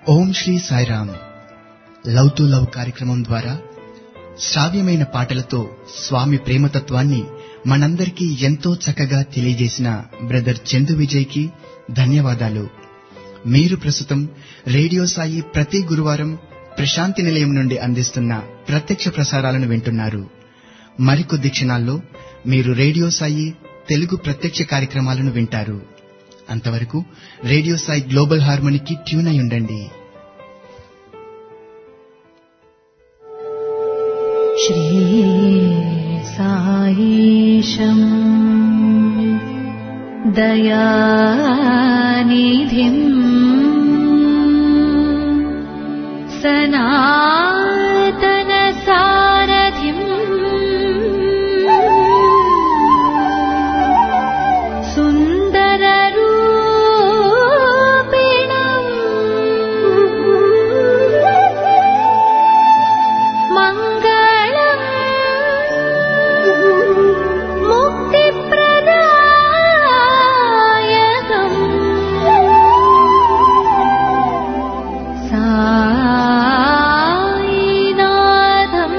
Om Sri Sairam love to love కార్యక్రమం ద్వారా శ్రావ్యమైన పాటలతో స్వామి ప్రేమతత్వాన్ని మనందరికీ ఎంతో చక్కగా తెలియజేసిన బ్రదర్ చందు విజయ్ కి ధన్యవాదాలు మీరు ప్రస్తుతం రేడియో సాయి ప్రతి గురువారం ప్రశాంతి నిలయం నుండి అందిస్తున్న ప్రత్యక్ష ప్రసారాలను వింటున్నారు మరికొద్ది క్షణాల్లో మీరు రేడియో సాయి తెలుగు ప్రత్యక్ష కార్యక్రమాలను వింటారు అంతవరకు రేడియో సాయి గ్లోబల్ హార్మోనికి ట్యూన్ అయి ఉండండి श्रीसायीशम् दयानिधिम् सनातनसारथिम् सुन्दररूपिणम् मङ्गलम् मुक्तिप्रदायकम् सायिनाथम्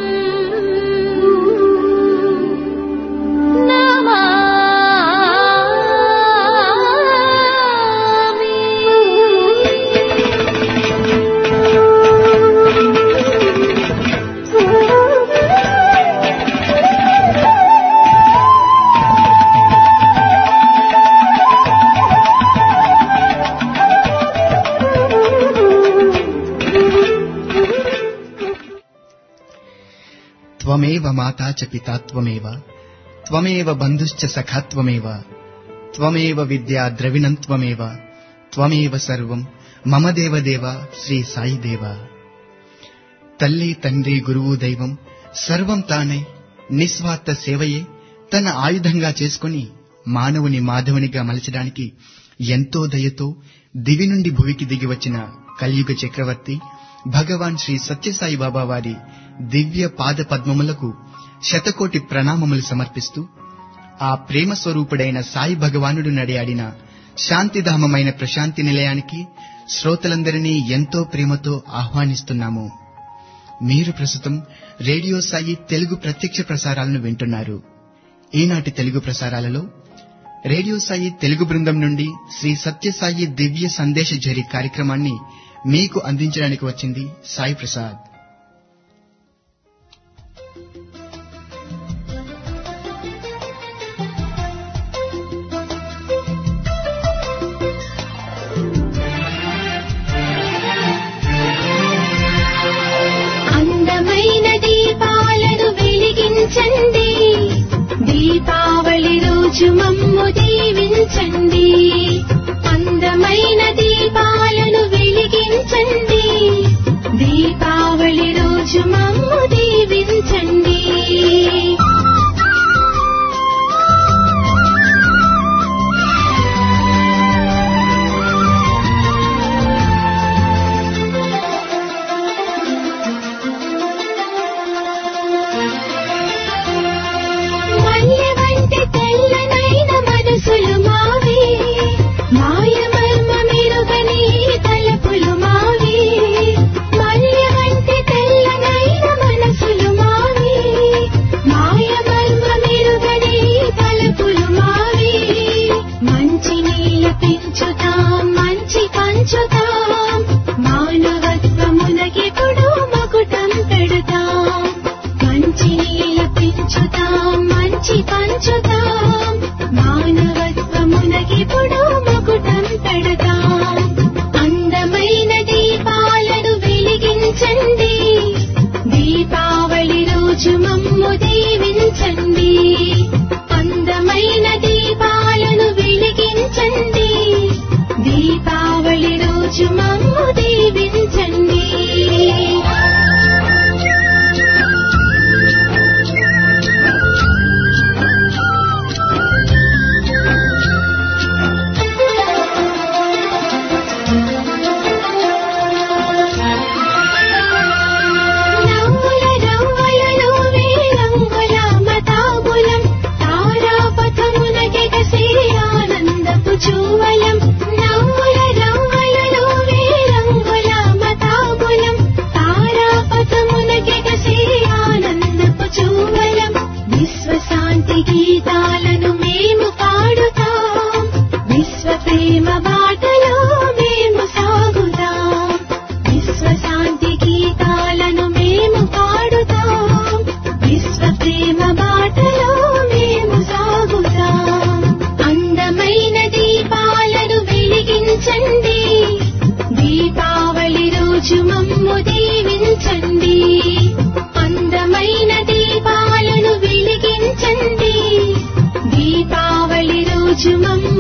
త్వమేవ మాతా చ పితా త్వమేవ త్వమేవ బంధుశ్చ సఖా త్వమేవ త్వమేవ విద్యా ద్రవిణం త్వమేవ త్వమేవ సర్వం మమ దేవదేవ శ్రీ సాయి దేవ తల్లి తండ్రి గురువు దైవం సర్వం తానై నిస్వార్థ సేవయే తన ఆయుధంగా చేసుకుని మానవుని మాధవునిగా మలచడానికి ఎంతో దయతో దివి నుండి భువికి దిగి వచ్చిన కలియుగ చక్రవర్తి భగవాన్ శ్రీ సత్యసాయి బాబా వారి దివ్య పాద పద్మములకు శతకోటి ప్రణామములు సమర్పిస్తూ ఆ ప్రేమ స్వరూపుడైన సాయి భగవానుడు నడియాడిన శాంతిధామమైన ప్రశాంతి నిలయానికి శ్రోతలందరినీ ఎంతో ప్రేమతో ఆహ్వానిస్తున్నాము మీరు ప్రస్తుతం రేడియో సాయి తెలుగు ప్రత్యక్ష ప్రసారాలను వింటున్నారు ఈనాటి తెలుగు ప్రసారాలలో రేడియో సాయి తెలుగు బృందం నుండి శ్రీ సత్యసాయి దివ్య సందేశ జరి కార్యక్రమాన్ని మీకు అందించడానికి వచ్చింది సాయి ప్రసాద్ అందమైన దీపాలను వెలిగించండి దీపావళి రోజు మమ్ము దీవించండి అందమైన దీపాలను వెలిగించండి దీపావళి రోజు మమ్ము దీవించండి మల్లె వంటి తెల్లనైన మనసులు మావి మాయ మర్మ మెరుగని తలపులు మావి మల్లె వంటి తెల్లనైన మనసులు మావి మాయ మర్మ మెరుగని తలపులు మావి మంచి నీళ్ళ పెంచుతాం మంచి పంచుతాం మానవత్వమునకెప్పుడు మకుటం పెడతాం మంచి నీళ్ళ పెంచుతాం మంచి పంచుతాం మానవత్వమునకెప్పుడు మకుటం పెడతాం అందమైన దీపాలను వెలిగించండి దీపావళి రోజు మమ్ము దీవించండి అందమైన దీపాలను వెలిగించండి దీపావళి రోజు మమ్ము దీవించండి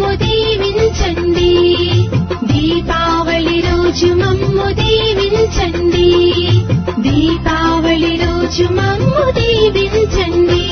మమ్ము దీవించండి దీపావళి రోజు మమ్ము దీవించండి దీపావళి రోజు మమ్ము దీవించండి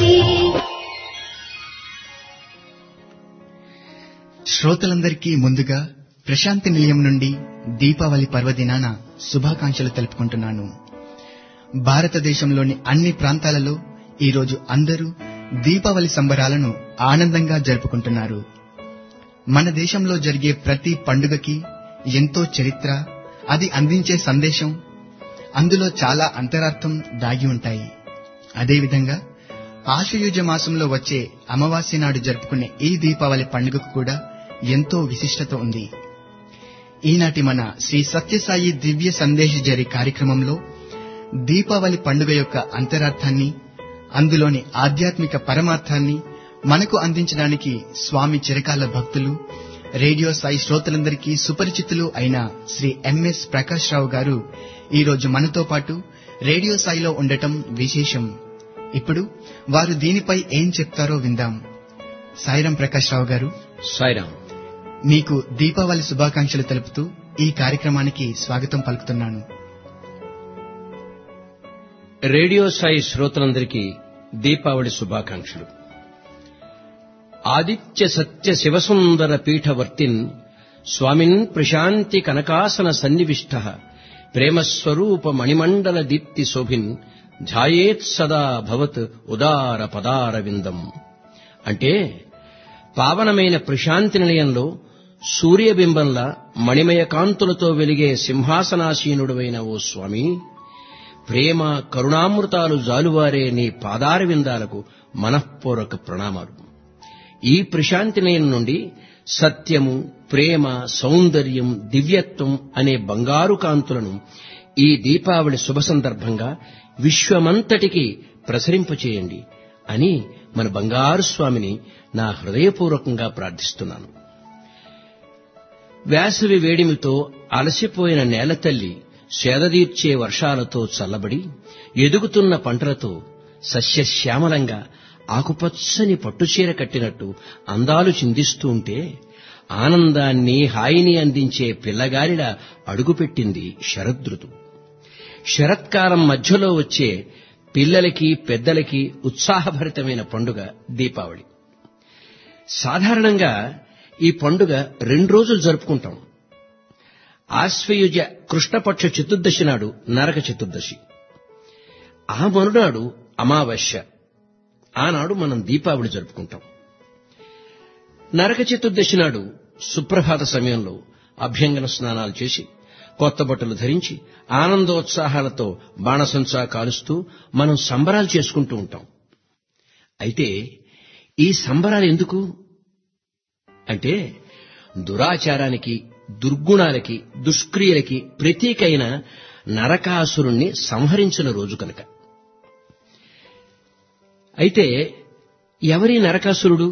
శ్రోతలందరికీ ముందుగా ప్రశాంతి నిలయం నుండి దీపావళి పర్వదినాన శుభాకాంక్షలు తెలుపుకుంటున్నాను భారతదేశంలోని అన్ని ప్రాంతాలలో ఈరోజు అందరూ దీపావళి సంబరాలను ఆనందంగా జరుపుకుంటున్నారు మన దేశంలో జరిగే ప్రతి పండుగకి ఎంతో చరిత్ర అది అందించే సందేశం అందులో చాలా అంతరార్థం దాగి ఉంటాయి అదేవిధంగా ఆశయుజ మాసంలో వచ్చే అమావాస్య నాడు జరుపుకునే ఈ దీపావళి పండుగకు కూడా ఎంతో విశిష్టత ఉంది ఈనాటి మన శ్రీ సత్యసాయి దివ్య సందేశ జరి కార్యక్రమంలో దీపావళి పండుగ యొక్క అంతరార్థాన్ని అందులోని ఆధ్యాత్మిక పరమార్థాన్ని మనకు అందించడానికి స్వామి చిరకాల భక్తులు రేడియో సాయి శ్రోతలందరికీ సుపరిచితులు అయిన శ్రీ ఎంఎస్ ప్రకాష్ రావు గారు ఈరోజు మనతో పాటు రేడియో సాయిలో ఉండటం విశేషం ఇప్పుడు వారు దీనిపై ఏం చెప్తారో విందాం సాయిరం ప్రకాష్ రావు గారు సాయిరామ్ మీకు దీపావళి శుభాకాంక్షలు తెలుపుతూ ఈ కార్యక్రమానికి స్వాగతం పలుకుతున్నాను రేడియో సాయి శ్రోతలందరికీ దీపావళి శుభాకాంక్షలు ఆదిత్య సత్య శివసుందర పీఠవర్తిన్ స్వామిన్ ప్రశాంతి కనకాసన సన్నివిష్ట ప్రేమస్వరూప మణిమండల దీప్తి శోభిన్ ధ్యాయేత్ సదా భవత్ ఉదార పదార విందం అంటే పావనమైన ప్రశాంతి నిలయంలో సూర్యబింబంలా మణిమయ కాంతులతో వెలిగే సింహాసనాసీనుడువైన ఓ స్వామి ప్రేమ కరుణామృతాలు జాలువారే నీ పాదార విందాలకు మనఃపూర్వక ప్రణామాలు ఈ ప్రశాంతి నిలయం నుండి సత్యము ప్రేమ సౌందర్యం దివ్యత్వం అనే బంగారు కాంతులను ఈ దీపావళి శుభ సందర్భంగా విశ్వమంతటికి ప్రసరింపచేయండి అని మన బంగారు స్వామిని నా హృదయపూర్వకంగా ప్రార్థిస్తున్నాను వేసవి వేడిమితో అలసిపోయిన నేలతల్లి సేదదీర్చే వర్షాలతో చల్లబడి ఎదుగుతున్న పంటలతో సస్యశ్యామలంగా ఆకుపచ్చని పట్టుచీర కట్టినట్టు అందాలు చిందిస్తూ ఉంటే ఆనందాన్ని హాయిని అందించే పిల్లగాలిలా అడుగుపెట్టింది శరదృతు శరత్కాలం మధ్యలో వచ్చే పిల్లలకి పెద్దలకి ఉత్సాహభరితమైన పండుగ దీపావళి సాధారణంగా ఈ పండుగ రెండు రోజులు జరుపుకుంటాం ఆశ్వయుజ కృష్ణపక్ష చతుర్దశి నాడు నరక చతుర్దశి ఆ మరునాడు అమావాస్య ఆనాడు మనం దీపావళి జరుపుకుంటాం నరక చతుర్దశి నాడు సుప్రభాత సమయంలో అభ్యంగన స్నానాలు చేసి కొత్త బట్టలు ధరించి ఆనందోత్సాహాలతో బాణసంచా కాలుస్తూ మనం సంబరాలు చేసుకుంటూ ఉంటాం అయితే ఈ సంబరాలు ఎందుకు అంటే దురాచారానికి దుర్గుణాలకి దుష్క్రియలకి ప్రతీకైన నరకాసురుణ్ణి సంహరించిన రోజు కనుక అయితే ఎవరి నరకాసురుడు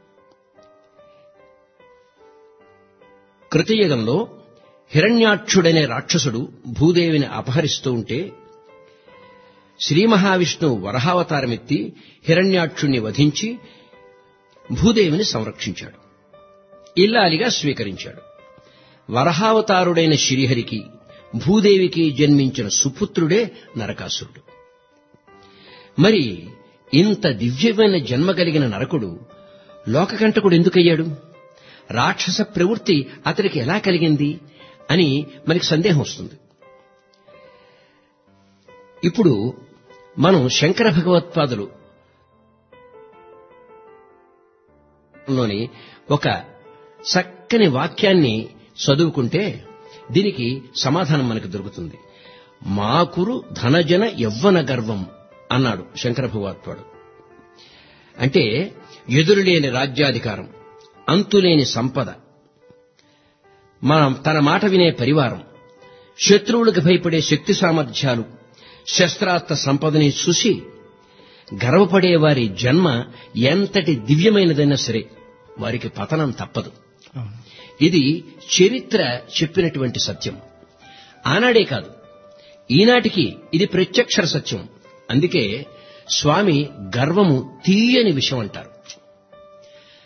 కృతయుగంలో హిరణ్యాక్షుడనే రాక్షసుడు భూదేవిని అపహరిస్తూ ఉంటే శ్రీ మహావిష్ణువు వరహావతారమెత్తి హిరణ్యాక్షుణ్ణి వధించి భూదేవిని సంరక్షించాడు ఇల్లాలిగా స్వీకరించాడు వరహావతారుడైన శ్రీహరికి భూదేవికి జన్మించిన సుపుత్రుడే నరకాసురుడు మరి ఇంత దివ్యమైన జన్మ కలిగిన నరకుడు లోకకంటకుడు ఎందుకయ్యాడు రాక్షస ప్రవృత్తి అతడికి ఎలా కలిగింది అని మనకి సందేహం వస్తుంది ఇప్పుడు మనం శంకర భగవత్పాదులు లోని ఒక చక్కని వాక్యాన్ని చదువుకుంటే దీనికి సమాధానం మనకు దొరుకుతుంది మాకురు ధనజన యవ్వన గర్వం అన్నాడు శంకర భగవత్పాడు అంటే ఎదురులేని రాజ్యాధికారం అంతులేని సంపద మనం తన మాట వినే పరివారం శత్రువులకు భయపడే శక్తి సామర్థ్యాలు శస్త్రాస్త్ర సంపదని చూసి గర్వపడే వారి జన్మ ఎంతటి దివ్యమైనదైనా సరే వారికి పతనం తప్పదు ఇది చరిత్ర చెప్పినటువంటి సత్యం ఆనాడే కాదు ఈనాటికి ఇది ప్రత్యక్షర సత్యం అందుకే స్వామి గర్వము తీయని విషయం అంటారు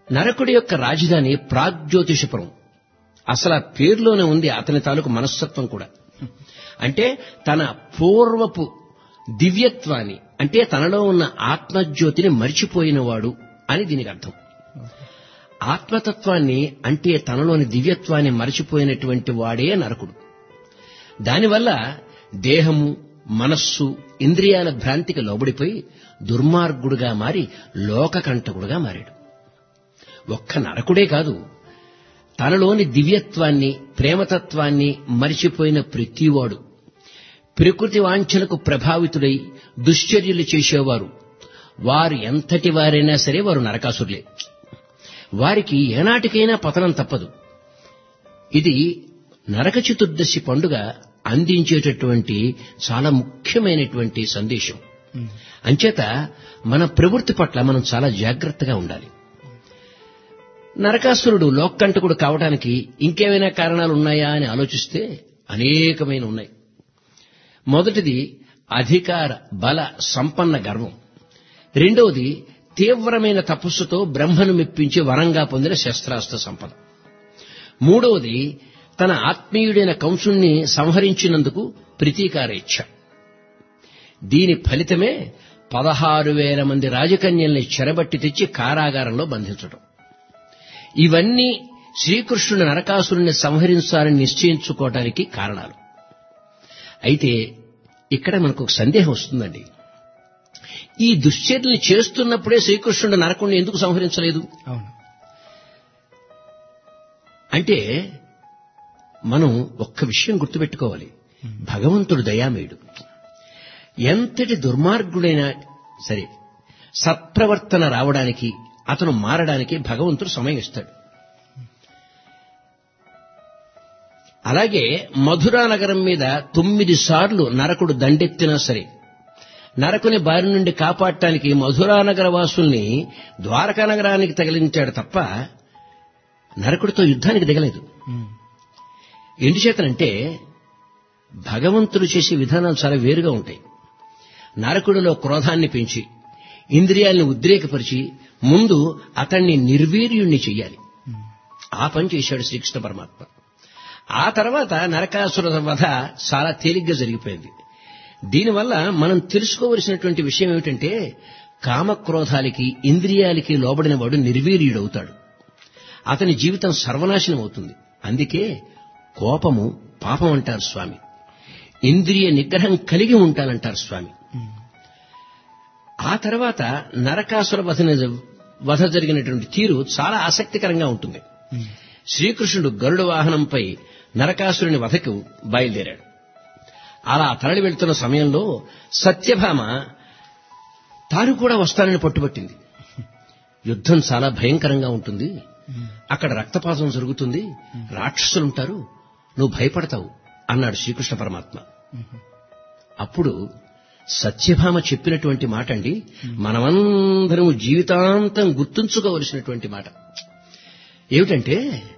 నరకుడి యొక్క రాజధాని ప్రాగ్జ్యోతిషపురం అసలు ఆ పేరులోనే ఉంది అతని తాలూకు మనస్తత్వం కూడా అంటే తన పూర్వపు దివ్యత్వాన్ని అంటే తనలో ఉన్న ఆత్మజ్యోతిని మరిచిపోయినవాడు అని దీనికి అర్థం ఆత్మతత్వాన్ని అంటే తనలోని దివ్యత్వాన్ని మరచిపోయినటువంటి వాడే నరకుడు దానివల్ల దేహము మనస్సు ఇంద్రియాల భ్రాంతికి లోబడిపోయి దుర్మార్గుడుగా మారి లోకకంటకుడుగా మారాడు ఒక్క నరకుడే కాదు తనలోని దివ్యత్వాన్ని ప్రేమతత్వాన్ని మరిచిపోయిన ప్రతివాడు ప్రకృతి వాంఛలకు ప్రభావితుడై దుశ్చర్యలు చేసేవారు వారు ఎంతటి వారైనా సరే వారు నరకాసురులే వారికి ఏనాటికైనా పతనం తప్పదు ఇది నరక చతుర్దశి పండుగ అందించేటటువంటి చాలా ముఖ్యమైనటువంటి సందేశం అంచేత మన ప్రవృత్తి పట్ల మనం చాలా జాగ్రత్తగా ఉండాలి నరకాసురుడు లోక్కంటకుడు కావడానికి ఇంకేమైనా కారణాలు ఉన్నాయా అని ఆలోచిస్తే అనేకమైన ఉన్నాయి మొదటిది అధికార బల సంపన్న గర్వం రెండవది తీవ్రమైన తపస్సుతో బ్రహ్మను మెప్పించి వరంగా పొందిన శస్త్రాస్త్ర సంపద మూడవది తన ఆత్మీయుడైన కంసుణ్ణి సంహరించినందుకు ప్రతీకార ఇచ్ఛ దీని ఫలితమే పదహారు వేల మంది రాజకన్యల్ని చెరబట్టి తెచ్చి కారాగారంలో బంధించడం ఇవన్నీ శ్రీకృష్ణుని నరకాసురుణ్ణి సంహరించాలని నిశ్చయించుకోవటానికి కారణాలు అయితే ఇక్కడ మనకు ఒక సందేహం వస్తుందండి ఈ దుశ్చర్యల్ని చేస్తున్నప్పుడే శ్రీకృష్ణుడు నరకుణ్ణి ఎందుకు సంహరించలేదు అవును అంటే మనం ఒక్క విషయం గుర్తుపెట్టుకోవాలి భగవంతుడు దయామయుడు ఎంతటి దుర్మార్గుడైనా సరే సత్ప్రవర్తన రావడానికి అతను మారడానికి భగవంతుడు సమయం ఇస్తాడు అలాగే మధురా నగరం మీద తొమ్మిది సార్లు నరకుడు దండెత్తినా సరే నరకుని బారి నుండి కాపాడటానికి మధురా నగర వాసుల్ని ద్వారకా నగరానికి తగిలించాడు తప్ప నరకుడితో యుద్ధానికి దిగలేదు ఎందుచేతనంటే భగవంతుడు చేసే విధానాలు చాలా వేరుగా ఉంటాయి నరకుడిలో క్రోధాన్ని పెంచి ఇంద్రియాల్ని ఉద్రేకపరిచి ముందు అతన్ని నిర్వీర్యుణ్ణి చెయ్యాలి ఆ పని చేశాడు శ్రీకృష్ణ పరమాత్మ ఆ తర్వాత నరకాసుర వధ చాలా తేలిగ్గా జరిగిపోయింది దీనివల్ల మనం తెలుసుకోవలసినటువంటి విషయం ఏమిటంటే కామక్రోధాలకి ఇంద్రియాలకి లోబడిన వాడు నిర్వీర్యుడవుతాడు అతని జీవితం సర్వనాశనం అవుతుంది అందుకే కోపము పాపం అంటారు స్వామి ఇంద్రియ నిగ్రహం కలిగి ఉంటానంటారు స్వామి ఆ తర్వాత నరకాసుర వధ వధ జరిగినటువంటి తీరు చాలా ఆసక్తికరంగా ఉంటుంది శ్రీకృష్ణుడు గరుడ వాహనంపై నరకాసురుని వధకు బయలుదేరాడు అలా తరలి వెళ్తున్న సమయంలో సత్యభామ తాను కూడా వస్తానని పట్టుబట్టింది యుద్ధం చాలా భయంకరంగా ఉంటుంది అక్కడ రక్తపాతం జరుగుతుంది రాక్షసులుంటారు నువ్వు భయపడతావు అన్నాడు శ్రీకృష్ణ పరమాత్మ అప్పుడు సత్యభామ చెప్పినటువంటి మాట అండి మనమందరం జీవితాంతం గుర్తుంచుకోవలసినటువంటి మాట ఏమిటంటే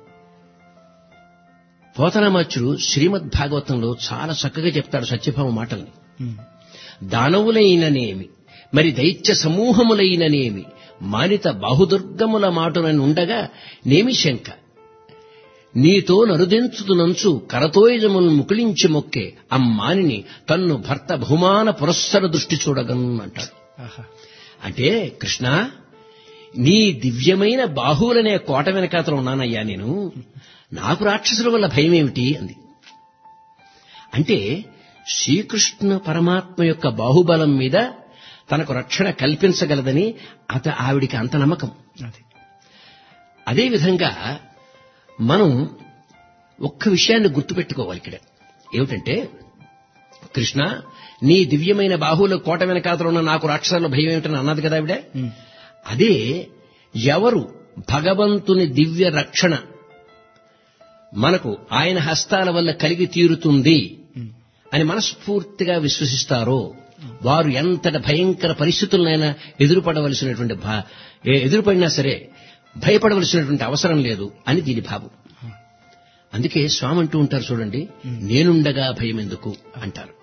పోతనామాచుడు శ్రీమద్ భాగవతంలో చాలా చక్కగా చెప్తాడు సత్యభామ మాటల్ని దానవులైననేమి మరి దైత్య సమూహములైననేమి మానిత బాహుదుర్గముల మాటునని ఉండగా నేమి శంక నీతో నరుదెంచుతునంచు కరతోయజములను ముకుళించి మొక్కే అమ్మానిని తన్ను భర్త బహుమాన పురస్సర దృష్టి చూడగను అంటాడు ఆహా అంటే కృష్ణ నీ దివ్యమైన బాహువులనే కోట వెనకాతలు ఉన్నానయ్యా నేను నాకు రాక్షసుల వల్ల భయం ఏమిటి అంది అంటే శ్రీకృష్ణ పరమాత్మ యొక్క బాహుబలం మీద తనకు రక్షణ కల్పించగలదని అత ఆవిడికి అంత నమ్మకం అది అదేవిధంగా మనం ఒక్క విషయాన్ని గుర్తుపెట్టుకోవాలి ఇక్కడ ఏమిటంటే కృష్ణ నీ దివ్యమైన బాహువుల కోట వెనకాతలు ఉన్న నాకు రాక్షసుల భయం ఏమిటని అన్నది కదా ఆవిడ ఉమ్. అదే ఎవరు భగవంతుని దివ్య రక్షణ మనకు ఆయన హస్తాల వల్ల కలిగి తీరుతుంది అని మనస్ఫూర్తిగా విశ్వసిస్తారో వారు ఎంతటి భయంకర పరిస్థితులనైనా ఎదురుపడవలసినటువంటి భా- ఏ- ఎదురుపడినా సరే భయపడవలసినటువంటి అవసరం లేదు అని దీని భావం అందుకే స్వామి అంటూ ఉంటారు చూడండి నేనుండగా భయం ఎందుకు అంటారు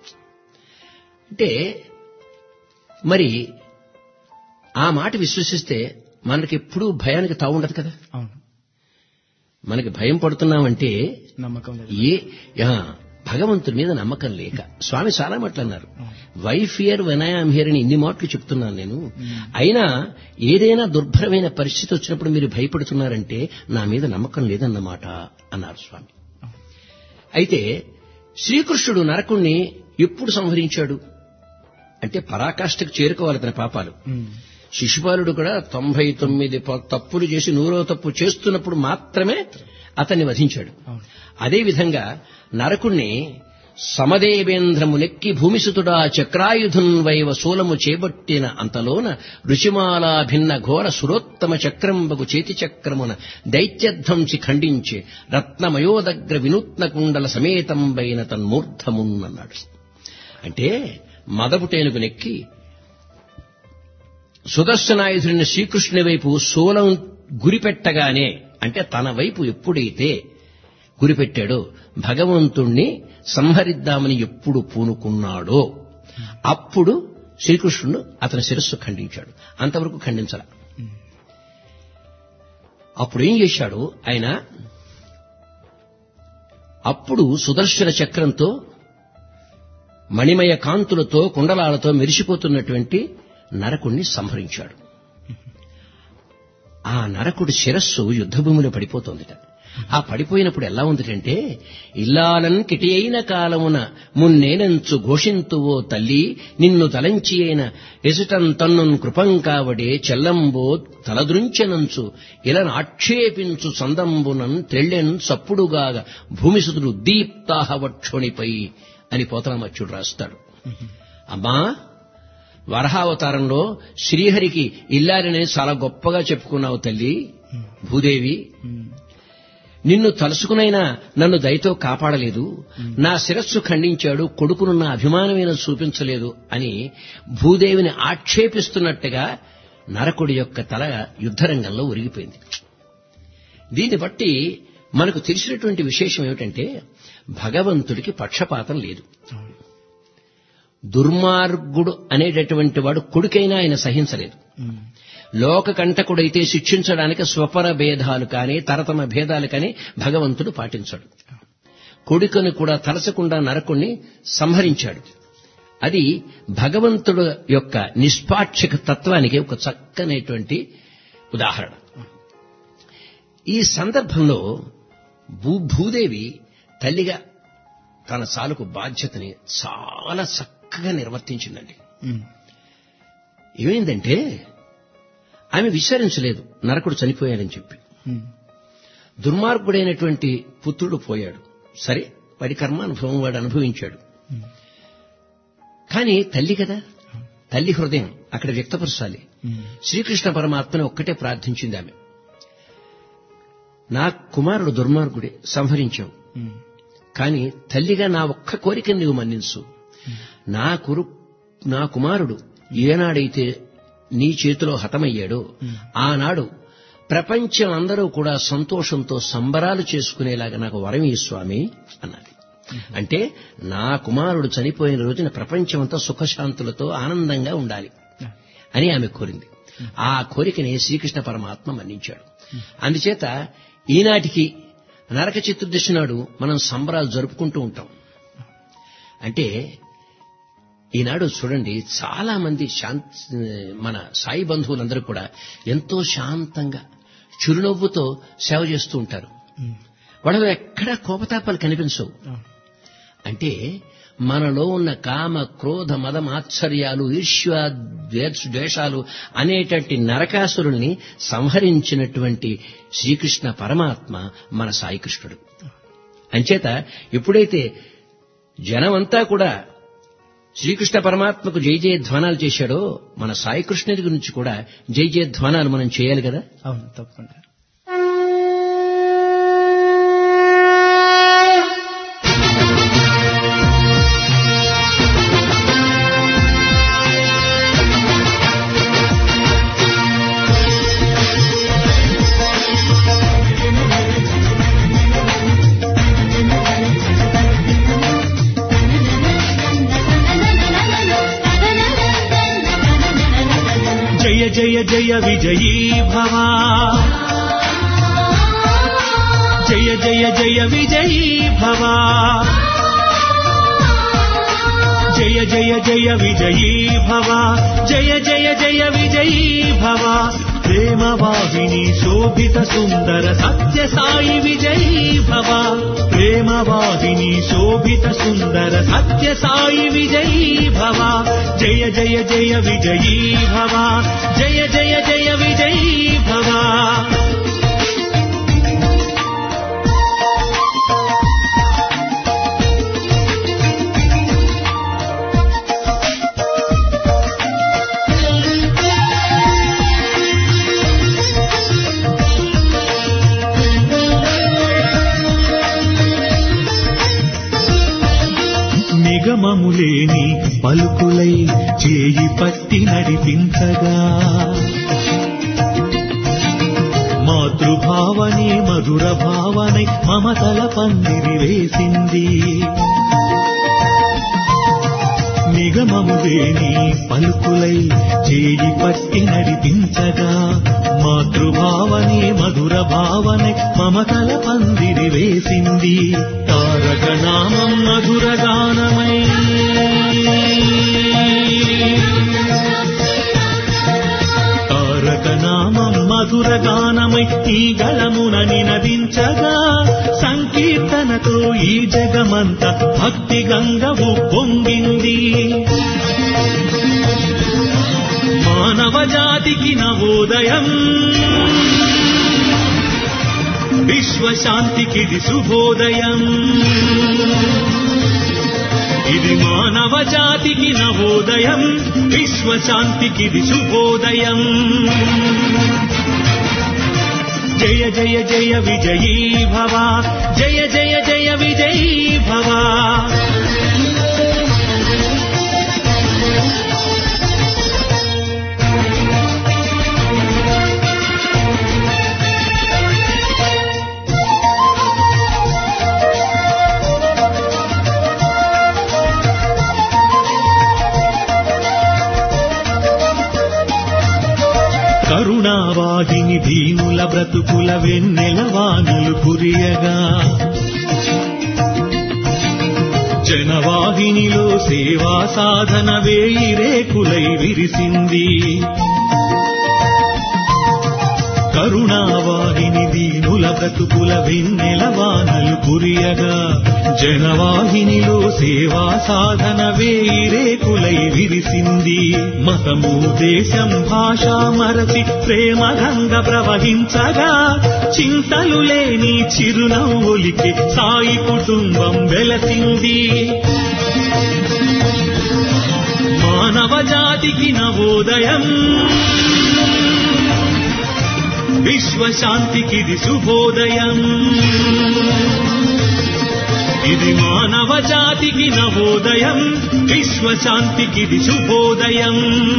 అంటే మరి ఆ మాట విశ్వసిస్తే మనకి ఎప్పుడూ భయానికి తావు ఉండదు కదా అవును మనకి భయం పడుతున్నామంటే నమ్మకం లేదు ఏ యా, భగవంతుడి మీద నమ్మకం లేక స్వామి చాలా మాటలు అన్నారు why fear when I'm here అని ఇన్ని మాటలు చెప్తున్నాను నేను అయినా ఏదైనా దుర్భరమైన పరిస్థితి వచ్చినప్పుడు మీరు భయపడుతున్నారంటే నా మీద నమ్మకం లేదన్నమాట అన్నారు స్వామి అయితే శ్రీకృష్ణుడు నరకుణ్ణి ఎప్పుడు సంహరించాడు అంటే పరాకాష్ఠకు చేరుకోవాలి తన పాపాలు ఉమ్. శిశుపాలుడు కూడా తొంభై తొమ్మిది ప- తప్పులు చేసి నూరో తప్పు చేస్తున్నప్పుడు మాత్రమే అతన్ని వధించాడు అవును అదేవిధంగా నరకుణ్ణి సమదేవేంద్రమునెక్కి భూమిసుతుడా చక్రాయుధున్ వైవ శూలము చేపట్టిన అంతలోన రుచిమాలా భిన్న ఘోర సురోత్తమ చక్రంబగు చేతి చక్రమున దైత్యధ్వంసి ఖండించి రత్నమయోదగ్ర వినూత్న కుండల సమేతంబైన తన్మూర్ధమున్నన్నాడు అంటే మదపుటేనుగు నెక్కి సుదర్శనాయుధుడిని శ్రీకృష్ణుని వైపు శూలం గురిపెట్టగానే అంటే తన వైపు ఎప్పుడైతే గురిపెట్టాడో భగవంతుణ్ణి సంహరిద్దామని ఎప్పుడు పూనుకున్నాడో అప్పుడు శ్రీకృష్ణుడు అతని శిరస్సు ఖండించాడు అంతవరకు ఖండించాల అప్పుడు ఏం చేశాడు ఆయన అప్పుడు సుదర్శన చక్రంతో మణిమయ కాంతులతో కుండలాలతో మెరిసిపోతున్నటువంటి నరకుణ్ణి సంహరించాడు ఆ నరకుడి శిరస్సు యుద్ధభూమిలో పడిపోతోందిట ఆ పడిపోయినప్పుడు ఎలా ఉందిటంటే ఇల్లాలన్ కిటి అయిన కాలమున మున్నేనంచు ఘోషింతువో తల్లి నిన్ను తలంచి అయిన ఎసుటం తన్నున్ కృపంకావడే చెల్లంబో తలదృంచెనంచు ఇలను ఆక్షేపించు సందంబునన్ తెళ్ళెన్ చప్పుడుగాగ భూమిసుతుడు దీప్తాహవక్షునిపై అని పోతరామచ్చుడు రాస్తాడు అమ్మా వరహావతారంలో శ్రీహరికి ఇల్లారనే చాలా గొప్పగా చెప్పుకున్నావు తల్లి భూదేవి నిన్ను తలుసుకునైనా నన్ను దయతో కాపాడలేదు నా శిరస్సు ఖండించాడు కొడుకునున్న అభిమానమైన చూపించలేదు అని భూదేవిని ఆక్షేపిస్తున్నట్టుగా నరకుడి యొక్క తల యుద్ధరంగంలో ఉరిగిపోయింది దీన్ని బట్టి మనకు తెలిసినటువంటి విశేషం ఏమిటంటే భగవంతుడికి పక్షపాతం లేదు దుర్మార్గుడు అనేటటువంటి వాడు కొడుకైనా ఆయన సహించలేదు ఉమ్. లోక కంటకుడైతే శిక్షించడానికి స్వపర భేదాలు కానీ తరతమ భేదాలు కానీ భగవంతుడు పాటించాడు కొడుకుని కూడా తలచకుండా నరకుణ్ణి సంహరించాడు అది భగవంతుడు యొక్క నిష్పాక్షిక తత్వానికి ఒక చక్కనైనటువంటి ఉదాహరణ ఈ సందర్భంలో భూ భూదేవి తల్లిగా తన సాలుకు బాధ్యతని చాలా చక్కగా నిర్వర్తించిందండి ఉమ్. ఏమైందంటే ఆమె విచారించలేదు నరకుడు చనిపోయాడని చెప్పి ఉమ్. దుర్మార్గుడైనటువంటి పుత్రుడు పోయాడు సరే వాడి కర్మానుభవం వాడు అనుభవించాడు కానీ తల్లి కదా తల్లి హృదయం అక్కడ వ్యక్తపరచాలి ఉమ్. శ్రీకృష్ణ పరమాత్మని ఒక్కటే ప్రార్థించింది ఆమె నా కుమారుడు దుర్మార్గుడే సంహరించావు ఉమ్. కానీ తల్లిగా నా ఒక్క కోరికను నీవు మన్నించు నా కురు నా కుమారుడు ఏనాడైతే నీ చేతిలో హతమయ్యాడో ఆనాడు ప్రపంచం అందరూ కూడా సంతోషంతో సంబరాలు చేసుకునేలాగా నాకు వరం ఈ స్వామి అన్నది అంటే నా కుమారుడు చనిపోయిన రోజున ప్రపంచమంతా సుఖశాంతులతో ఆనందంగా ఉండాలి అని ఆమె కోరింది ఆ కోరికని శ్రీకృష్ణ పరమాత్మ మన్నించాడు అందుచేత ఈనాటికి నరక చతుర్దశి నాడు మనం సంబరాలు జరుపుకుంటూ ఉంటాం అంటే ఈనాడు చూడండి చాలా మంది శాంత మన సాయి బంధువులందరూ కూడా ఎంతో శాంతంగా చిరునవ్వుతో సేవ చేస్తూ ఉంటారు ఉమ్. వాళ్ళలో ఎక్కడా కోపతాపాలు కనిపించవు అవును. అంటే మనలో ఉన్న కామ క్రోధ మద మాత్సర్యాలు ఈర్ష్య ద్వేష ద్వేషాలు అనేటటువంటి నరకాసురుల్ని సంహరించినటువంటి శ్రీకృష్ణ పరమాత్మ మన సాయికృష్ణుడు అంచేత ఎప్పుడైతే జనమంతా కూడా శ్రీకృష్ణ పరమాత్మకు జై జయ ధ్వానాలు చేశాడో మన సాయికృష్ణుడి గురించి కూడా జై జయ ధ్వానాలు మనం చేయాలి కదా అవును తప్పకుండా జయ జయ జయ విజయీ భవ జయ జయ జయ విజయీ భవ జయ జయ జయ విజయీ భవ జయ జయ జయ విజయీ భవ ప్రేమ వాహిని శోభిత సుందర సత్య సాయి విజయీ భవ ప్రేమ వాహిని శోభిత సుందర సత్య సాయి విజయీ భవ జయ జయ జయ విజయీ భవ జయ జయ జయ విజయీ భవ నిగమములేని పలుకులై చేయి పట్టి నడిపించగా మాతృభావనే మధుర భావనై మమతల పందిరి వేసింది నిగమములేని పలుకులై చేయి పట్టి నడిపించగా మాతృభావనే మధుర భావనే మమతల పందిరి వేసింది తారక నామం మధుర గానమై తారక నామం మధుర గానమై ఈ గళమున నినదించగా సంకీర్తనతో ఈ జగమంత భక్తి గంగవు పొంగింది మానవ జాతికి నవోదయం విశ్వశాంతికిది శుభోదయం ఇది మానవ జాతికి నవోదయం విశ్వశాంతికిది శుభోదయం జయ జయ జయ విజయీ భవ జయ జయ జయ విజయీ భవ కరుణావాహిని దీనుల బ్రతుకుల వెన్నెల వానలు కురియగా జనవాహినిలో సేవా సాధన వేయి రేకులై విరిసింది కరుణావాహిని దీనుల బ్రతుకుల వెన్నెల వానలు కురియగా జనవాహినిలో సేవా సాధన వేయి రేకులై విరిసింది మతము దేశం భాష మరచి ప్రేమ గంగ ప్రవహించగా చింతలు లేని చిరునవ్వులికి సాయి కుటుంబం వెలసింది మానవ జాతికి నవోదయం విశ్వశాంతికిది శుభోదయం ఇది మానవ జాతికి నవోదయం విశ్వశాంతికిది శుభోదయం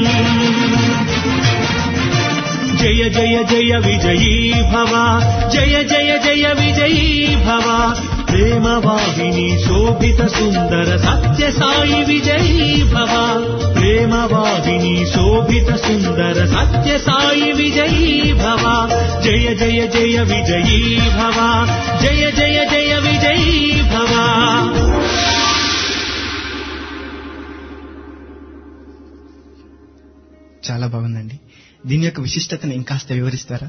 జయ జయ జయ విజయీ భవ జయ జయ జయ విజయీ భవ ప్రేమ వాహిని శోభిత సుందర సత్య సాయి విజయీ భవ ప్రేమ వాహిని శోభిత సుందర సత్య సాయి విజయీ భవ జయ జయ జయ విజయీ భవ జయ జయ జయ విజయీ భవ చాలా బాగుందండి దీని యొక్క విశిష్టతను ఇంకాస్త వివరిస్తారా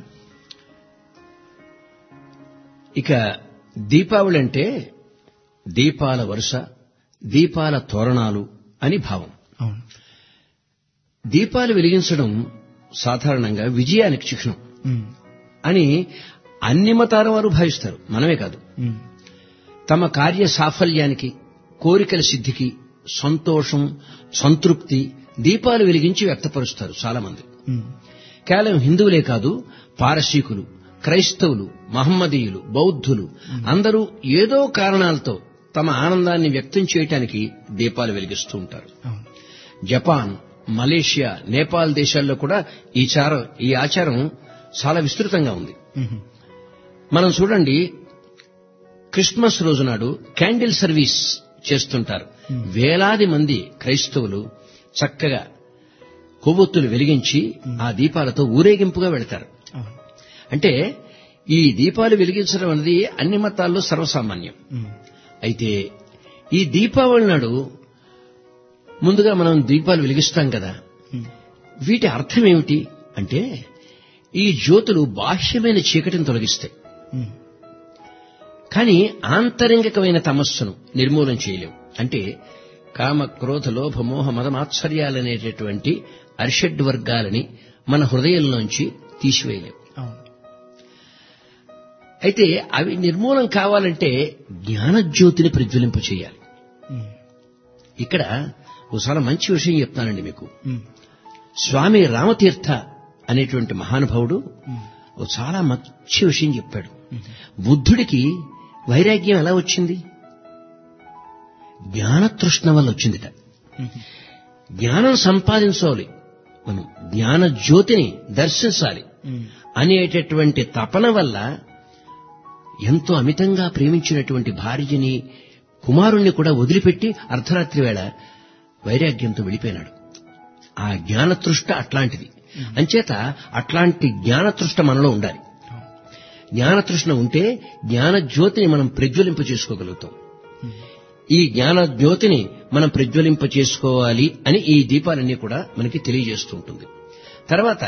ఇక దీపావళి అంటే దీపాల వరుస దీపాల తోరణాలు అని భావం అవును దీపాలు వెలిగించడం సాధారణంగా విజయానికి చిహ్నం ఉమ్, అని అన్ని మతాల వారు భావిస్తారు మనమే కాదు ఉమ్, తమ కార్య సాఫల్యానికి కోరికల సిద్ధికి సంతోషం సంతృప్తి దీపాలు వెలిగించి వ్యక్తపరుస్తారు చాలా మంది ఉమ్, కేవలం హిందువులే కాదు పారసీకులు క్రైస్తవులు మహమ్మదీయులు బౌద్ధులు అందరూ ఏదో కారణాలతో తమ ఆనందాన్ని వ్యక్తం చేయటానికి దీపాలు వెలిగిస్తూ ఉంటారు అవును జపాన్ మలేషియా నేపాల్ దేశాల్లో కూడా ఈ చారం ఈ ఆచారం చాలా విస్తృతంగా ఉంది ఉమ్, మనం చూడండి క్రిస్మస్ రోజు నాడు క్యాండిల్ సర్వీస్ చేస్తుంటారు వేలాది మంది క్రైస్తవులు చక్కగా కొవ్వొత్తులు వెలిగించి ఆ దీపాలతో ఊరేగింపుగా వెళతారు అవును అంటే ఈ దీపాలు వెలిగించడం అనేది అన్ని మతాల్లో సర్వసామాన్యం ఉమ్, అయితే ఈ దీపావళి నాడు ముందుగా మనం దీపాలు వెలిగిస్తాం కదా ఉమ్, వీటి అర్థం ఏమిటి అంటే ఈ జ్యోతులు బాహ్యమైన చీకటిని తొలగిస్తాయి ఉమ్, కానీ ఆంతరంగికమైన తమస్సును నిర్మూలన చేయలేవు అంటే కామ క్రోధ లోభ మోహ మదమాత్సర్యాలనేటటువంటి అరిషడ్ వర్గాలని మన హృదయంలోంచి తీసివేయలేవు అవును అయితే అవి నిర్మూలన కావాలంటే జ్ఞానజ్యోతిని ప్రజ్వలింప చేయాలి ఉమ్, ఇక్కడ ఓ చాలా మంచి విషయం చెప్తానండి మీకు ఉమ్, స్వామి రామతీర్థ అనేటువంటి మహానుభావుడు ఉమ్, ఓ చాలా మంచి విషయం చెప్పాడు బుద్ధుడికి వైరాగ్యం ఎలా వచ్చింది జ్ఞానతృష్ణ వల్ల వచ్చిందిట ఉమ్, జ్ఞానం సంపాదించాలి మనం జ్ఞాన జ్యోతిని దర్శించాలి ఉమ్, అనేటటువంటి తపన వల్ల ఎంతో అమితంగా ప్రేమించినటువంటి భార్యని కుమారుణ్ణి కూడా వదిలిపెట్టి అర్ధరాత్రి వేళ వైరాగ్యంతో వెళ్ళిపోయినాడు ఆ జ్ఞానతృష్ట అట్లాంటిది అంచేత అట్లాంటి జ్ఞానతృష్ట మనలో ఉండాలి జ్ఞానతృష్ణ ఉంటే జ్ఞాన జ్యోతిని మనం ప్రజ్వలింప చేసుకోగలుగుతాం ఈ జ్ఞాన జ్యోతిని మనం ప్రజ్వలింప చేసుకోవాలి అని ఈ దీపాలన్నీ కూడా మనకి తెలియజేస్తూ ఉంటుంది తర్వాత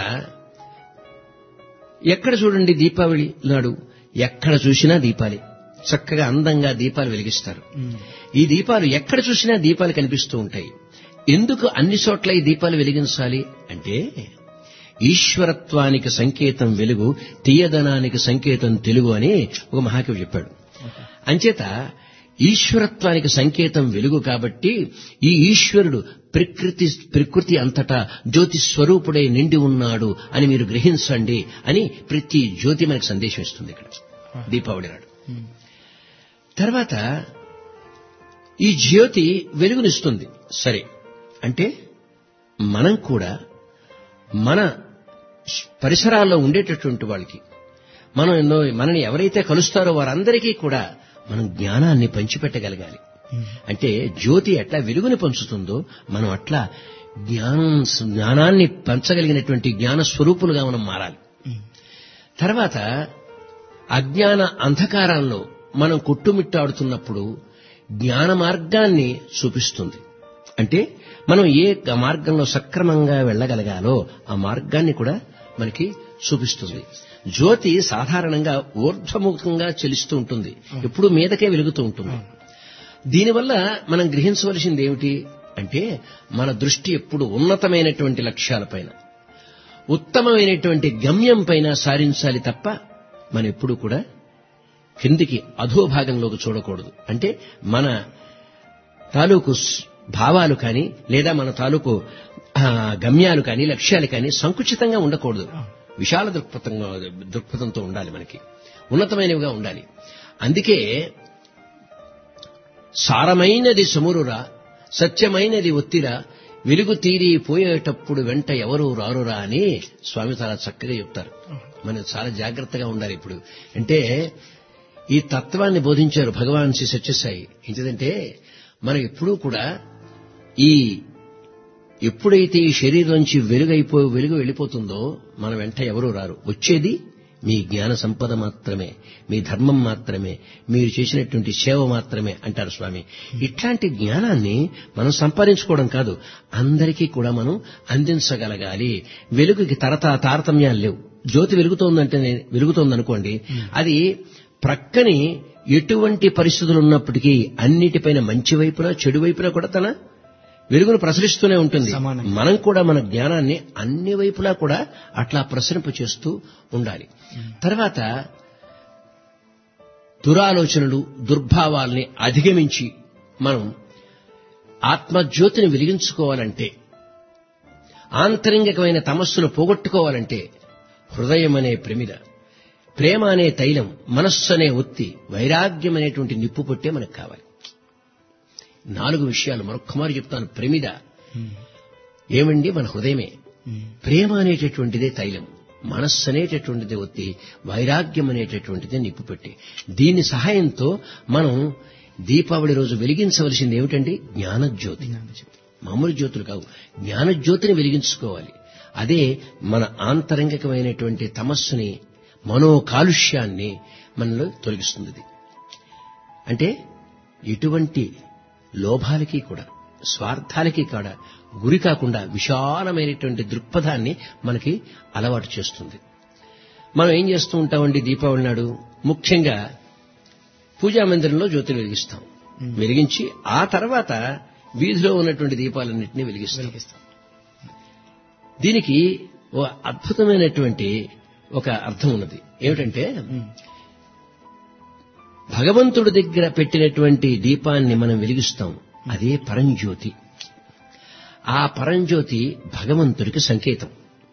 ఎక్కడ చూడండి దీపావళి నాడు ఎక్కడ చూసినా దీపాలే చక్కగా అందంగా దీపాలు వెలిగిస్తారు ఉమ్, ఈ దీపాలు ఎక్కడ చూసినా దీపాలు కనిపిస్తూ ఉంటాయి ఎందుకు అన్ని చోట్ల ఈ దీపాలు వెలిగించాలి అంటే ఈశ్వరత్వానికి సంకేతం వెలుగు తీయదనానికి సంకేతం తెలుగు అని ఒక మహాకవి చెప్పాడు అంచేత ఈశ్వరత్వానికి సంకేతం వెలుగు కాబట్టి ఈ ఈశ్వరుడు ప్రకృతి ప్రకృతి అంతటా జ్యోతి స్వరూపుడై నిండి ఉన్నాడు అని మీరు గ్రహించండి అని ప్రతి జ్యోతి మనకు సందేశం ఇస్తుంది ఇక్కడ దీపావళి నాడు ఉమ్, తర్వాత ఈ జ్యోతి వెలుగునిస్తుంది సరే అంటే మనం కూడా మన పరిసరాల్లో ఉండేటటువంటి వాళ్ళకి మనం ఎన్నో మనని ఎవరైతే కలుస్తారో వారందరికీ కూడా మనం జ్ఞానాన్ని పంచిపెట్టగలగాలి అంటే జ్యోతి ఎట్లా వెలుగుని పంచుతుందో మనం అట్లా జ్ఞానం జ్ఞానాన్ని పంచగలిగినటువంటి జ్ఞాన స్వరూపులుగా మనం మారాలి ఉమ్, తర్వాత అజ్ఞాన అంధకారంలో మనం కొట్టుమిట్టాడుతున్నప్పుడు జ్ఞాన మార్గాన్ని చూపిస్తుంది అంటే మనం ఏ మార్గంలో సక్రమంగా వెళ్ళగలగాలో ఆ మార్గాన్ని కూడా మనకి చూపిస్తుంది జ్యోతి సాధారణంగా ఊర్ధ్వముఖంగా చెలిస్తూ ఉంటుంది ఎప్పుడు మీదకే వెలుగుతూ ఉంటుంది దీనివల్ల మనం గ్రహించవలసింది ఏమిటి అంటే మన దృష్టి ఎప్పుడు ఉన్నతమైనటువంటి లక్ష్యాలపైన ఉత్తమమైనటువంటి గమ్యం పైన సారించాలి తప్ప మనం ఎప్పుడు కూడా కిందికి అధోభాగంలోకి చూడకూడదు అంటే మన తాలూకు స్- భావాలు కానీ లేదా మన తాలూకు ఆ, గమ్యాలు కానీ లక్ష్యాలు కానీ సంకుచితంగా ఉండకూడదు విశాల దృక్పథంగా దృక్పథంతో ఉండాలి మనకి ఉన్నతమైనవిగా ఉండాలి అందుకే సారమైనది సమురురా సత్యమైనది ఒత్తిరా వెలుగు తీరి పోయేటప్పుడు వెంట ఎవరు రారురా అని స్వామి చాలా చక్కగా చెప్తారు మనం చాలా జాగ్రత్తగా ఉండాలి ఇప్పుడు అంటే ఈ తత్వాన్ని బోధించారు భగవాన్ శ్రీ సత్యసాయి ఏంటంటే మనం ఎప్పుడూ కూడా ఈ ఎప్పుడైతే ఈ శరీరంలోంచి వెలుగైపో వెలుగు వెళ్ళిపోతుందో మన వెంట ఎవరూ రారు వచ్చేది మీ జ్ఞాన సంపద మాత్రమే మీ ధర్మం మాత్రమే మీరు చేసినటువంటి సేవ మాత్రమే అంటారు స్వామి ఇట్లాంటి జ్ఞానాన్ని మనం సంపాదించుకోవడం కాదు అందరికీ కూడా మనం అందించగలగాలి వెలుగుకి తరత తారతమ్యాలు లేవు జ్యోతి వెలుగుతోందంటే వెలుగుతోందనుకోండి అది ప్రక్కని ఎటువంటి పరిస్థితులు ఉన్నప్పటికీ అన్నిటిపైన మంచి వైపున చెడు వైపున కూడా తన వెలుగును ప్రసరిస్తూనే ఉంటుంది సమానంగా. మనం కూడా మన జ్ఞానాన్ని అన్ని వైపులా కూడా అట్లా ప్రసరింప చేస్తూ ఉండాలి తర్వాత దురాలోచనలు దుర్భావాల్ని అధిగమించి మనం ఆత్మజ్యోతిని వెలిగించుకోవాలంటే ఆంతరింగికమైన తమస్సును పోగొట్టుకోవాలంటే హృదయం అనే ప్రమిద ప్రేమ అనే తైలం మనస్సు అనే ఒత్తి వైరాగ్యం అనేటువంటి నిప్పు పొట్టే మనకు కావాలి నాలుగు విషయాలు మరొక్కమారు చెప్తాను ప్రమిద ఏమండి మన హృదయమే ప్రేమ అనేటటువంటిదే తైలం మనస్సు అనేటటువంటిది ఒత్తి వైరాగ్యం అనేటటువంటిదే నిప్పు పెట్టి దీని సహాయంతో మనం దీపావళి రోజు వెలిగించవలసింది ఏమిటండి జ్ఞానజ్యోతి మామూలు జ్యోతులు కావు జ్ఞాన జ్యోతిని వెలిగించుకోవాలి అదే మన ఆంతరంగికమైనటువంటి తమస్సుని మనో కాలుష్యాన్ని మనలో తొలగిస్తుంది ఇది. అంటే ఎటువంటి లోభాలకి కూడా స్వార్థాలకి కూడా గురి కాకుండా విశాలమైనటువంటి దృక్పథాన్ని మనకి అలవాటు చేస్తుంది మనం ఏం చేస్తూ ఉంటామండి దీపావళి నాడు ముఖ్యంగా పూజా మందిరంలో జ్యోతులు వెలిగిస్తాం వెలిగించి ఆ తర్వాత వీధిలో ఉన్నటువంటి దీపాలన్నింటినీ వెలిగిస్తాం వెలిగిస్తాం దీనికి ఓ అద్భుతమైనటువంటి ఒక అర్థం ఉన్నది ఏమిటంటే భగవంతుడి దగ్గర పెట్టినటువంటి దీపాన్ని మనం వెలిగిస్తాం అదే పరంజ్యోతి ఆ పరంజ్యోతి భగవంతుడికి సంకేతం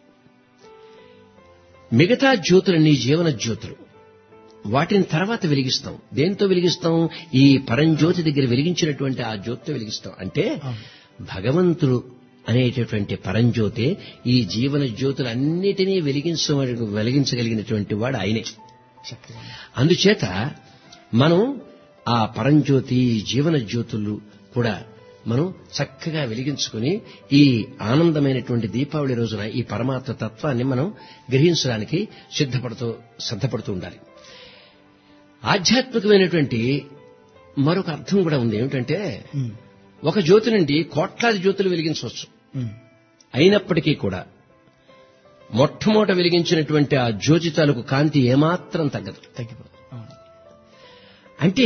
మిగతా జ్యోతులన్నీ జీవన జ్యోతులు వాటిని తర్వాత వెలిగిస్తాం దేంతో వెలిగిస్తాం ఈ పరంజ్యోతి దగ్గర వెలిగించినటువంటి ఆ జ్యోతితో వెలిగిస్తాం అంటే భగవంతుడు అనేటటువంటి పరంజ్యోతే ఈ జీవన జ్యోతులన్నిటినీ వెలిగించ వెలిగించగలిగినటువంటి వాడు ఆయనే చక్కగా అందుచేత మనం ఆ పరంజ్యోతి జీవన జ్యోతులు కూడా మనం చక్కగా వెలిగించుకుని ఈ ఆనందమైనటువంటి దీపావళి రోజున ఈ పరమాత్మ తత్వాన్ని మనం గ్రహించడానికి సిద్ధపడుతూ సిద్ధపడుతూ ఉండాలి ఆధ్యాత్మికమైనటువంటి మరొక అర్థం కూడా ఉంది ఏమిటంటే ఉమ్, ఒక జ్యోతి నుండి కోట్లాది జ్యోతులు వెలిగించవచ్చు ఉమ్, అయినప్పటికీ కూడా మొట్టమొదట వెలిగించినటువంటి ఆ జ్యోతి తాలూకు కాంతి ఏమాత్రం తగ్గదు తగ్గిపోతుంది అవును. అంటే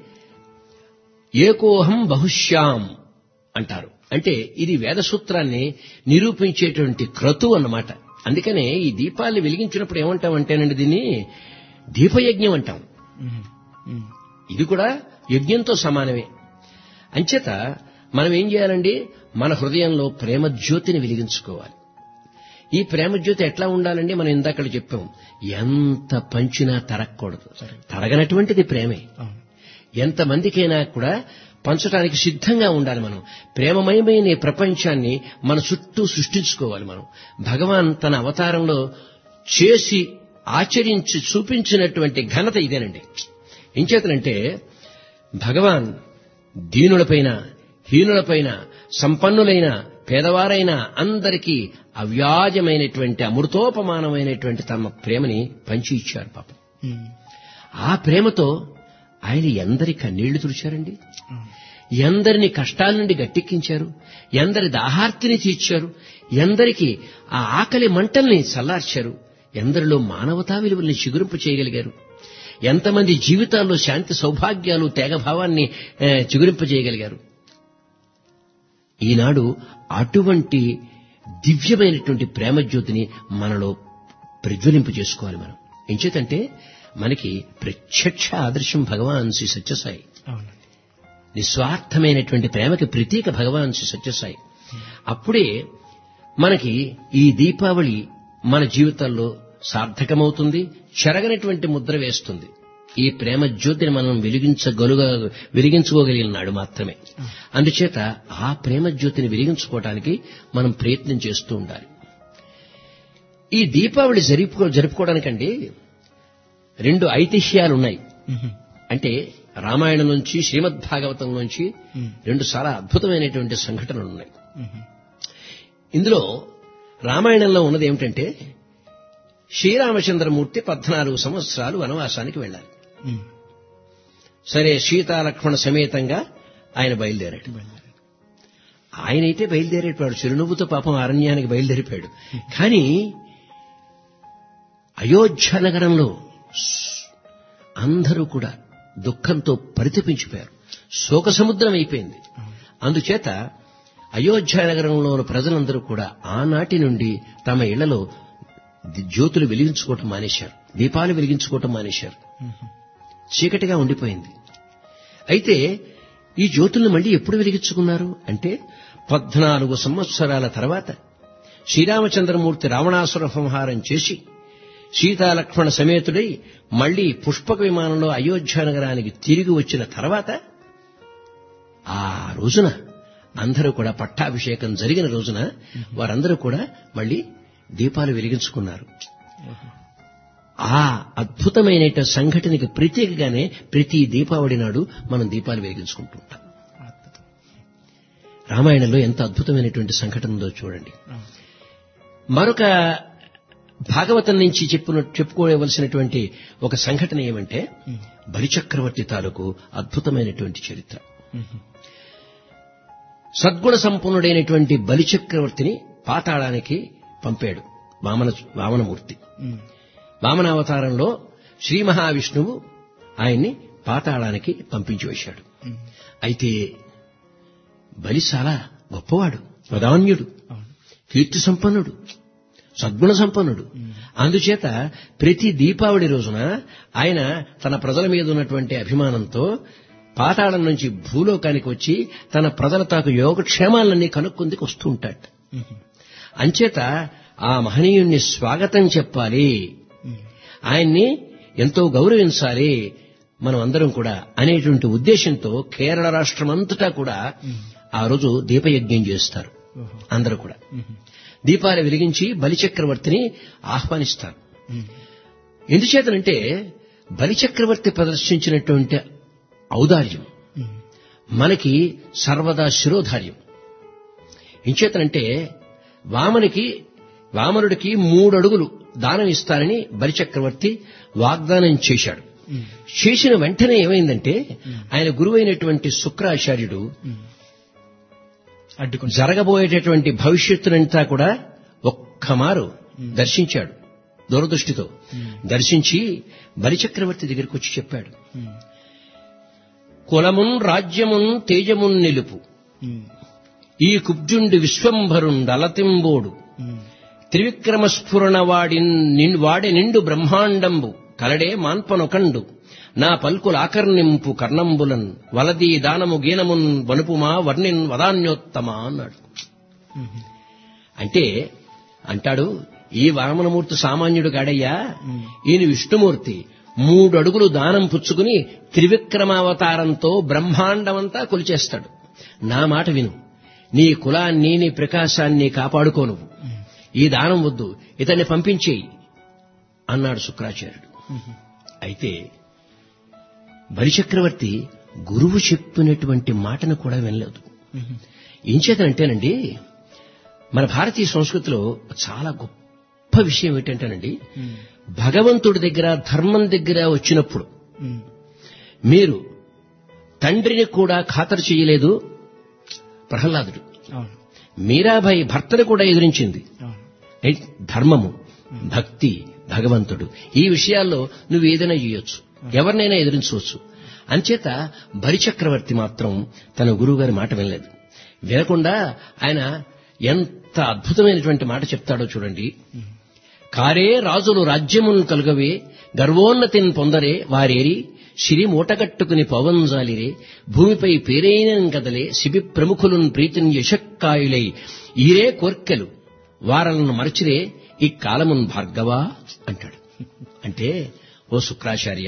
ఏకోహం బహుశ్యాం అంటారు అంటే ఇది వేద సూత్రాన్ని నిరూపించేటువంటి క్రతు అన్నమాట అందుకనే ఈ దీపాల్ని వెలిగించినప్పుడు ఏమంటాం అంటేనండి దీన్ని దీపయజ్ఞం అంటాం ఉమ్, ఉమ్, ఇది కూడా యజ్ఞంతో సమానమే అంచేత మనం ఏం చేయాలండి మన హృదయంలో ప్రేమ జ్యోతిని వెలిగించుకోవాలి ఈ ప్రేమ జ్యోతి ఎట్లా ఉండాలండి మనం ఇందాక చెప్పాం ఎంత పంచినా తరగకూడదు తరగనటువంటిది ప్రేమే అవును ఎంతమందికైనా కూడా పంచడానికి సిద్ధంగా ఉండాలి మనం ప్రేమమయమైన ఈ ప్రపంచాన్ని మన చుట్టూ సృష్టించుకోవాలి మనం భగవాన్ తన అవతారంలో చేసి ఆచరించి చూపించినటువంటి ఘనత ఇదేనండి ఇంచేతనంటే భగవాన్ దీనులపైన హీనులపైన సంపన్నులైన పేదవారైన అందరికీ అవ్యాజమైనటువంటి అమృతోపమానమైనటువంటి తమ ప్రేమని పంచి ఇచ్చారు పాపం ఉమ్, ఆ ప్రేమతో ఆయన ఎందరి కన్నీళ్లు తుడిచారండి అవును. ఎందరిని కష్టాల నుండి గట్టెక్కించారు ఎందరి దాహార్తిని తీర్చారు ఎందరికి ఆ ఆకలి మంటల్ని చల్లార్చారు ఎందరిలో మానవతా విలువల్ని చిగురింపు చేయగలిగారు ఎంతమంది జీవితాల్లో శాంతి సౌభాగ్యాలు తేగభావాన్ని ఏ, చిగురింపజేయగలిగారు ఈనాడు అటువంటి దివ్యమైనటువంటి ప్రేమజ్యోతిని మనలో ప్రజ్వలింపు చేసుకోవాలి మనం ఎంచేతంటే మనకి ప్రత్యక్ష ఆదర్శం భగవాన్ శ్రీ సత్యసాయి అవునండి నిస్వార్థమైనటువంటి ప్రేమకి ప్రతీక భగవాన్ శ్రీ సత్యసాయి అప్పుడే మనకి ఈ దీపావళి మన జీవితాల్లో సార్థకమవుతుంది చెరగనటువంటి ముద్ర వేస్తుంది ఈ ప్రేమ జ్యోతిని మనం వెలిగించగలుగా వెలిగించుకోగలిగినాడు మాత్రమే అందుచేత ఆ ప్రేమ జ్యోతిని వెలిగించుకోవటానికి మనం ప్రయత్నం చేస్తూ ఉండాలి ఈ దీపావళి జరుపుకో జరుపుకోవడానికండి రెండు ఐతిహ్యాలున్నాయి ఉహు, అంటే రామాయణం నుంచి శ్రీమద్ భాగవతం నుంచి ఉమ్, రెండు చాలా అద్భుతమైనటువంటి సంఘటనలు ఉన్నాయి ఉహు, ఇందులో రామాయణంలో ఉన్నది ఏమిటంటే శ్రీరామచంద్రమూర్తి పద్నాలుగు సంవత్సరాలు వనవాసానికి వెళ్ళాలి ఉమ్, సరే సీతాలక్ష్మణ సమేతంగా ఆయన బయలుదేరాడు బయలుదేరారు. ఆయనైతే బయలుదేరేటవాడు చిరునవ్వుతో పాపం అరణ్యానికి బయలుదేరిపోయాడు కానీ అయోధ్య నగరంలో అందరూ కూడా దుఃఖంతో పరితపించిపోయారు శోక సముద్రం అయిపోయింది అందుచేత అయోధ్య నగరంలో ఉన్న ప్రజలందరూ కూడా ఆనాటి నుండి తమ ఇళ్లలో ది- జ్యోతులు వెలిగించుకోవటం మానేశారు దీపాలు వెలిగించుకోవటం మానేశారు ఉహు, చీకటిగా ఉండిపోయింది అయితే ఈ జ్యోతుల్ని మళ్ళీ ఎప్పుడు వెలిగించుకున్నారు అంటే పద్నాలుగు సంవత్సరాల తర్వాత శ్రీరామచంద్రమూర్తి రావణాసుర సంహారం చేసి సీతాలక్ష్మణ సమేతుడై మళ్లీ పుష్పక విమానంలో అయోధ్య నగరానికి తిరిగి వచ్చిన తర్వాత ఆ రోజున అందరూ కూడా పట్టాభిషేకం జరిగిన రోజున వారందరూ కూడా మళ్ళీ దీపాలు వెలిగించుకున్నారు ఆ అద్భుతమైన సంఘటనకి ప్రత్యేకగానే ప్రతి దీపావళి నాడు మనం దీపాలు వెలిగించుకుంటుంటాం అద్భుతం రామాయణంలో ఎంత అద్భుతమైనటువంటి సంఘటన ఉందో చూడండి మరొక భాగవతం నుంచి చెప్పిన చెప్పుకోవలసినటువంటి ఒక సంఘటన ఏమంటే బలిచక్రవర్తి తాలూకు అద్భుతమైనటువంటి చరిత్ర సద్గుణ సంపన్నుడైనటువంటి బలిచక్రవర్తిని పాతాళానికి పంపాడు వామన వామనమూర్తి వామనావతారంలో శ్రీ మహావిష్ణువు ఆయన్ని పాతాళానికి పంపించి వేశాడు అయితే బలి చాలా గొప్పవాడు ప్రధాన్యుడు కీర్తి సంపన్నుడు సద్గుణ సంపన్నుడు అందుచేత ప్రతి దీపావళి రోజున ఆయన తన ప్రజల మీద ఉన్నటువంటి అభిమానంతో పాతాళం నుంచి భూలోకానికి వచ్చి తన ప్రజల తాకు యోగక్షేమాలన్నీ కనుక్కుందికి వస్తూ ఉంటాడు అంచేత ఆ మహనీయుణ్ణి స్వాగతం చెప్పాలి ఆయన్ని ఎంతో గౌరవించాలి మనం అందరం కూడా అనేటువంటి ఉద్దేశంతో కేరళ రాష్ట్రం అంతటా కూడా ఆ రోజు దీపయజ్ఞం చేస్తారు అందరూ కూడా దీపాలు వెలిగించి బలిచక్రవర్తిని ఆహ్వానిస్తారు ఎందుచేతనంటే బలిచక్రవర్తి ప్రదర్శించినటువంటి ఔదార్యం మనకి సర్వదా శిరోధార్యం ఇంచేతనంటే వామనికి వామనుడికి మూడు అడుగులు దానం ఇస్తారని బలిచక్రవర్తి వాగ్దానం చేశాడు చేసిన వెంటనే ఏమైందంటే ఆయన గురువైనటువంటి శుక్రాచార్యుడు అడ్డుకుంటారు జరగబోయేటటువంటి భవిష్యత్తునంతా కూడా ఒక్కమారు దర్శించాడు దూరదృష్టితో దర్శించి బలిచక్రవర్తి దగ్గరికి వచ్చి చెప్పాడు కులమున్ రాజ్యమున్ తేజమున్ నిలుపు ఈ కుబ్జుండి విశ్వంభరుండు అలతింబోడు త్రివిక్రమస్ఫురణ వాడి నిన్- వాడి నిండు బ్రహ్మాండంబు కలడే మాన్పనొకండు నా పల్కులాకర్ణింపు కర్ణంబులన్ వలదీ దానము గీనమున్ వనుపుమా వర్ణిన్ వదాన్యోత్తమా అన్నాడు అంటే అంటాడు ఈ వామనమూర్తి సామాన్యుడు కాడయ్యా ఈయన విష్ణుమూర్తి మూడు అడుగులు దానం పుచ్చుకుని త్రివిక్రమావతారంతో బ్రహ్మాండమంతా కొలిచేస్తాడు నా మాట విను నీ కులాన్ని నీ ప్రకాశాన్ని కాపాడుకో నువ్వు ఈ దానం వద్దు ఇతన్ని పంపించేయి అన్నాడు శుక్రాచార్యుడు అయితే బలిచక్రవర్తి గురువు చెప్పినటువంటి మాటను కూడా వినలేదు ఏం చేతనంటేనండి మన భారతీయ సంస్కృతిలో చాలా గొప్ప విషయం ఏంటంటేనండి భగవంతుడి దగ్గర ధర్మం దగ్గర వచ్చినప్పుడు మీరు తండ్రిని కూడా ఖాతరు చేయలేదు ప్రహ్లాదుడు అవును మీరాబాయి భర్తను కూడా ఎదిరించింది అవును ఏ? ధర్మము భక్తి భగవంతుడు ఈ విషయాల్లో నువ్వు ఏదైనా చేయొచ్చు ఎవరినైనా ఎదిరించవచ్చు అంచేత బలిచక్రవర్తి మాత్రం తన గురువుగారి మాట వినలేదు వినకుండా ఆయన ఎంత అద్భుతమైనటువంటి మాట చెప్తాడో చూడండి కారే రాజులు రాజ్యమును కలుగవే గర్వోన్నతిని పొందరే వారేరి సిరి మూటగట్టుకుని పవంజాలిరే భూమిపై పేరైన కదలే శిబి ప్రముఖులున్ ప్రీతిని యశక్కాయులై ఈరే కోర్కెలు వారలను మరచిరే ఈ కాలమున్ భార్గవా అంటాడు అంటే ఓ శుక్రాచార్య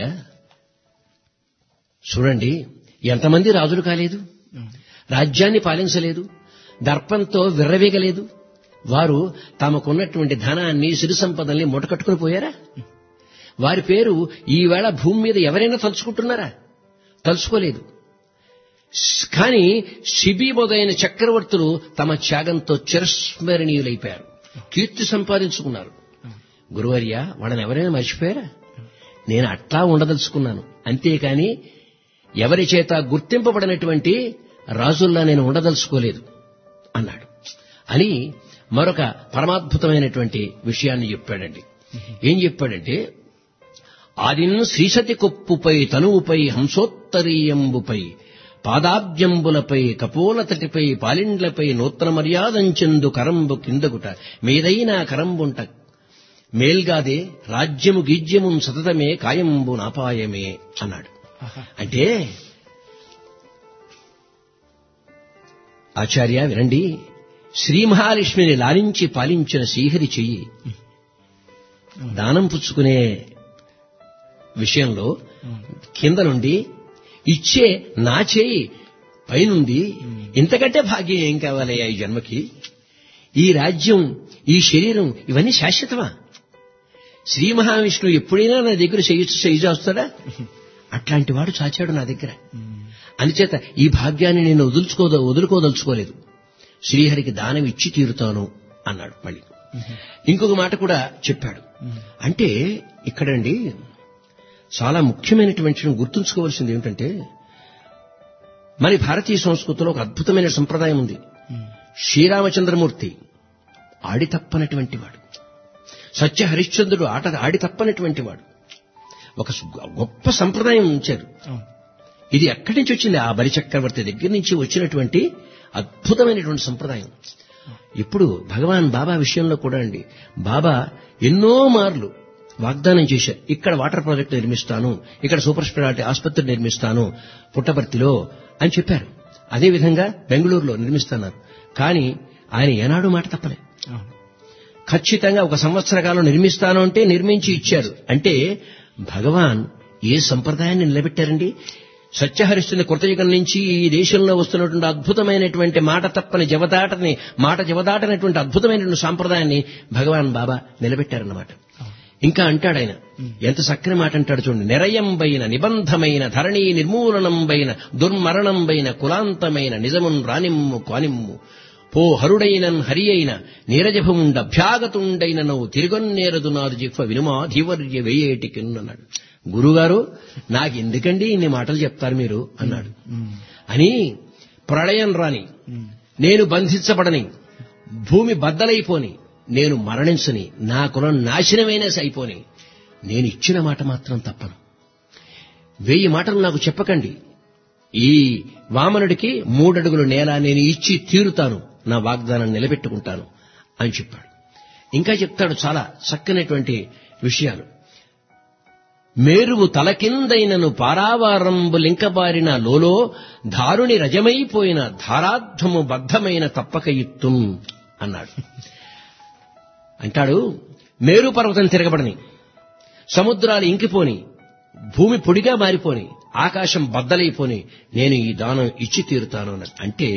చూడండి ఎంతమంది రాజులు కాలేదు రాజ్యాన్ని పాలించలేదు దర్పంతో విర్రవీగలేదు వారు తమకున్నటువంటి ధనాన్ని సిరి సంపదల్ని మూటకట్టుకుని పోయారా వారి పేరు ఈవేళ భూమి మీద ఎవరైనా తలుచుకుంటున్నారా తలుచుకోలేదు స్- కానీ శిబి మొదలైన చక్రవర్తులు తమ త్యాగంతో చిరస్మరణీయులైపోయారు కీర్తి సంపాదించుకున్నారు గురువర్య వాళ్ళని ఎవరైనా మర్చిపోయారా నేను అట్లా ఉండదలుచుకున్నాను అంతేకాని ఎవరి చేత గుర్తింపబడినటువంటి రాజుల్లా నేను ఉండదలుచుకోలేదు అన్నాడు అని మరొక పరమాద్భుతమైనటువంటి విషయాన్ని చెప్పాడండి ఏం చెప్పాడంటే ఆదిన్ శ్రీసతి కొప్పుపై తనువుపై హంసోత్తరీయంబుపై పాదాబ్జంబులపై కపోలతటిపై పాలిండ్లపై నూతన మర్యాదంచెందు కరంబు కిందగుట మీదైనా కరంబుంట మేల్గాదే రాజ్యము గీజ్యము సతతమే కాయంబు నాపాయమే అన్నాడు అంటే ఆచార్య వినండి శ్రీ మహాలక్ష్మిని లాలించి పాలించిన శ్రీహరి చెయ్యి దానం పుచ్చుకునే విషయంలో కింద నుండి ఇచ్చే నా చేయి పైనుంది ఇంతకంటే భాగ్యం ఏం కావాలయ్యా ఈ జన్మకి ఈ రాజ్యం ఈ శరీరం ఇవన్నీ శాశ్వతమా శ్రీ మహావిష్ణువు ఎప్పుడైనా నా దగ్గర చేయి చేయి చేస్తాడా అట్లాంటి వాడు చాచాడు నా దగ్గర అందుచేత ఈ భాగ్యాన్ని నేను వదులుచుకోద వదులుకోదలుచుకోలేదు శ్రీహరికి దానం ఇచ్చి తీరుతాను అన్నాడు మళ్ళీ ఇంకొక మాట కూడా చెప్పాడు అంటే ఇక్కడండి చాలా ముఖ్యమైనటువంటి విషయం గుర్తుంచుకోవాల్సింది ఏమిటంటే మరి భారతీయ సంస్కృతిలో ఒక అద్భుతమైన సంప్రదాయం ఉంది శ్రీరామచంద్రమూర్తి ఆడి తప్పనటువంటి వాడు సత్య హరిశ్చంద్రుడు ఆట ఆడి తప్పనటువంటి వాడు ఒక సు- గొప్ప సంప్రదాయం ఉంచారు అవును. ఇది ఎక్కడి నుంచి వచ్చింది ఆ బలిచక్రవర్తి దగ్గర నుంచి వచ్చినటువంటి అద్భుతమైనటువంటి సంప్రదాయం ఇప్పుడు భగవాన్ బాబా విషయంలో కూడా అండి బాబా ఎన్నో మార్లు వాగ్దానం చేశారు ఇక్కడ వాటర్ ప్రాజెక్ట్ నిర్మిస్తాను ఇక్కడ సూపర్ స్పెషాలిటీ ఆసుపత్రి నిర్మిస్తాను పుట్టపర్తిలో అని చెప్పారు అదేవిధంగా బెంగళూరులో నిర్మిస్తున్నారు కానీ ఆయన ఏనాడు మాట తప్పలే అవును. ఖచ్చితంగా ఒక సంవత్సర కాలం నిర్మిస్తాను అంటే నిర్మించి ఇచ్చారు అంటే భగవాన్ ఏ సంప్రదాయాన్ని నిలబెట్టారండి సత్యహరిస్తున్న కృతయుగం నుంచి ఈ దేశంలో వస్తున్నటువంటి అద్భుతమైనటువంటి మాట తప్పని జవదాటని మాట జవదాటనటువంటి అద్భుతమైనటువంటి సాంప్రదాయాన్ని భగవాన్ బాబా నిలబెట్టారన్నమాట ఇంకా అంటాడు ఆయన ఎంత చక్కని మాట అంటాడు చూడండి నిరయంబైన నిబంధమైన ధరణీ నిర్మూలనంబైన దుర్మరణంబైన కులాంతమైన నిజమున్ రానిమ్ము కానిమ్ము పో హరుడైనన్ హరి అయిన నీరజభముండ అభ్యాగతుండైన నవ్వు తిరుగొన్నేరదు నాదు జిఫ్వ వినుమా ధీవర్య వేయేటికిన్నన్నాడు గురుగారు నాకెందుకండి ఇన్ని మాటలు చెప్తారు మీరు అన్నాడు అని ప్రళయం రాని నేను బంధించబడని భూమి బద్దలైపోని నేను మరణించని నా కులం నాశనమైన అయిపోని నేను ఇచ్చిన మాట మాత్రం తప్పను వెయ్యి మాటలు నాకు చెప్పకండి ఈ వామనుడికి మూడడుగుల నేల నేను ఇచ్చి తీరుతాను నా వాగ్దానం నిలబెట్టుకుంటాను అని చెప్పాడు ఇంకా చెప్తాడు చాలా చక్కనటువంటి విషయాలు మేరువు తలకిందైనను పారావారంబు లింకబారిన లోలో దారుని రజమైపోయిన ధారాధ్వము బద్ధమైన తప్పక ఇత్తుం అన్నాడు అంటాడు మేరు పర్వతం తిరగబడని సముద్రాలు ఇంకిపోని భూమి పొడిగా మారిపోని ఆకాశం బద్దలైపోని నేను ఈ దానం ఇచ్చి తీరుతాను అన్నాడు అంటే